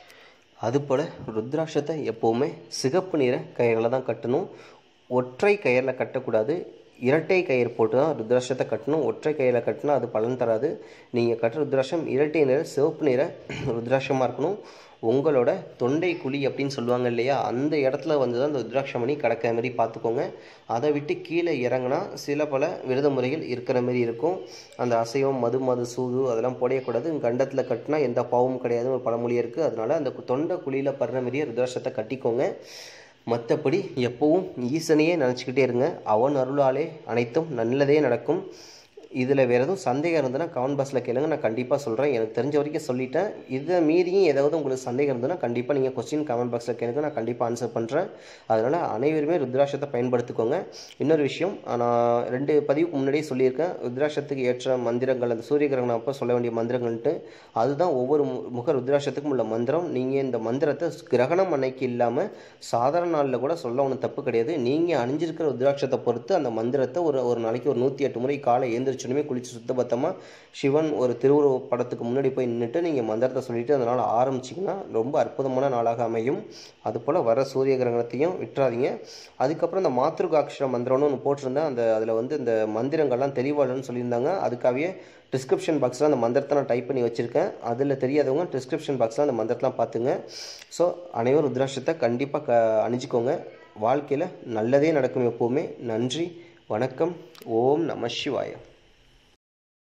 அதுபோல் ருத்ராட்சத்தை எப்போவுமே சிகப்பு நிற கயிறில் தான் கட்டணும் ஒற்றை கயிறில் கட்டக்கூடாது இரட்டை கயிறு போட்டு தான் ருத்ராட்சத்தை கட்டணும் ஒற்றை கயிறில் கட்டினா அது பலன் தராது நீங்கள் கட்டுற ருத்ராட்சம் இரட்டை நிற சிவப்பு நிற ருத்ராட்சமாக இருக்கணும் உங்களோட தொண்டை குழி அப்படின்னு சொல்லுவாங்க இல்லையா அந்த இடத்துல வந்து தான் இந்த ருத்ராட்சமணி கிடக்கிற மாதிரி பார்த்துக்கோங்க அதை விட்டு கீழே இறங்குனா சில பல விரத முறைகள் இருக்கிற மாதிரி இருக்கும் அந்த அசைவம் மது மது சூது அதெல்லாம் போடையக்கூடாது கண்டத்தில் கட்டினா எந்த பாவமும் கிடையாது ஒரு பழமொழி இருக்குது அதனால அந்த தொண்டை குழியில் படுற மாதிரியே ருத்ராட்சத்தை கட்டிக்கோங்க மற்றபடி எப்பவும் ஈசனையே நினச்சிக்கிட்டே இருங்க அவன் அருளாலே அனைத்தும் நல்லதே நடக்கும் இதில் வேறு எதுவும் சந்தேகம் இருந்ததுன்னா கமெண்ட் பாக்ஸில் கேளுங்க நான் கண்டிப்பாக சொல்கிறேன் எனக்கு தெரிஞ்ச வரைக்கும் சொல்லிட்டேன் இதை மீறியும் ஏதாவது உங்களுக்கு சந்தேகம் இருந்ததுன்னா கண்டிப்பாக நீங்கள் கொஸ்டின் கமெண்ட் பாக்ஸில் கேளுங்க நான் கண்டிப்பாக ஆன்சர் பண்ணுறேன் அதனால் அனைவருமே ருத்ராட்சத்தை பயன்படுத்திக்கோங்க இன்னொரு விஷயம் நான் ரெண்டு பதிவுக்கு முன்னாடியே சொல்லியிருக்கேன் ருத்ராட்சத்துக்கு ஏற்ற மந்திரங்கள் அந்த சூரிய கிரகணம் அப்போ சொல்ல வேண்டிய மந்திரங்கள்ட்டு அதுதான் ஒவ்வொரு மு- முக ருத்ராட்சத்துக்கும் உள்ள மந்திரம் நீங்கள் இந்த மந்திரத்தை கிரகணம் அன்னைக்கு இல்லாமல் சாதாரண நாளில் கூட சொல்ல ஒன்றும் தப்பு கிடையாது நீங்கள் அணிஞ்சிருக்கிற ருத்ராட்சத்தை பொறுத்து அந்த மந்திரத்தை ஒரு ஒரு நாளைக்கு ஒரு நூற்றி எட்டு முறை காலை எழுந்திரிச்சுனுமே குளிச்சு சுத்தபத்தமாக சிவன் ஒரு திருவுருவ படத்துக்கு முன்னாடி போய் நின்றுட்டு நீங்கள் மந்திரத்தை சொல்லிட்டு அந்த நாள் ஆரம்பிச்சிங்கன்னா ரொம்ப அற்புதமான நாளாக அமையும் அதுபோல் வர சூரிய கிரகணத்தையும் விட்டுறாதீங்க அதுக்கப்புறம் இந்த மாத்ருகாட்சர மந்திரம்னு ஒன்று போட்டிருந்தேன் அந்த அதில் வந்து இந்த மந்திரங்கள்லாம் தெளிவாளன்னு சொல்லியிருந்தாங்க அதுக்காகவே டிஸ்கிரிப்ஷன் பாக்ஸில் அந்த மந்திரத்தை நான் டைப் பண்ணி வச்சுருக்கேன் அதில் தெரியாதவங்க டிஸ்கிரிப்ஷன் பாக்ஸில் அந்த மந்திரத்தெலாம் பார்த்துங்க ஸோ அனைவரும் ருத்ராட்சத்தை கண்டிப்பாக க அணிஞ்சிக்கோங்க வாழ்க்கையில் நல்லதே நடக்கும் எப்போவுமே நன்றி வணக்கம் ஓம் நம சிவாய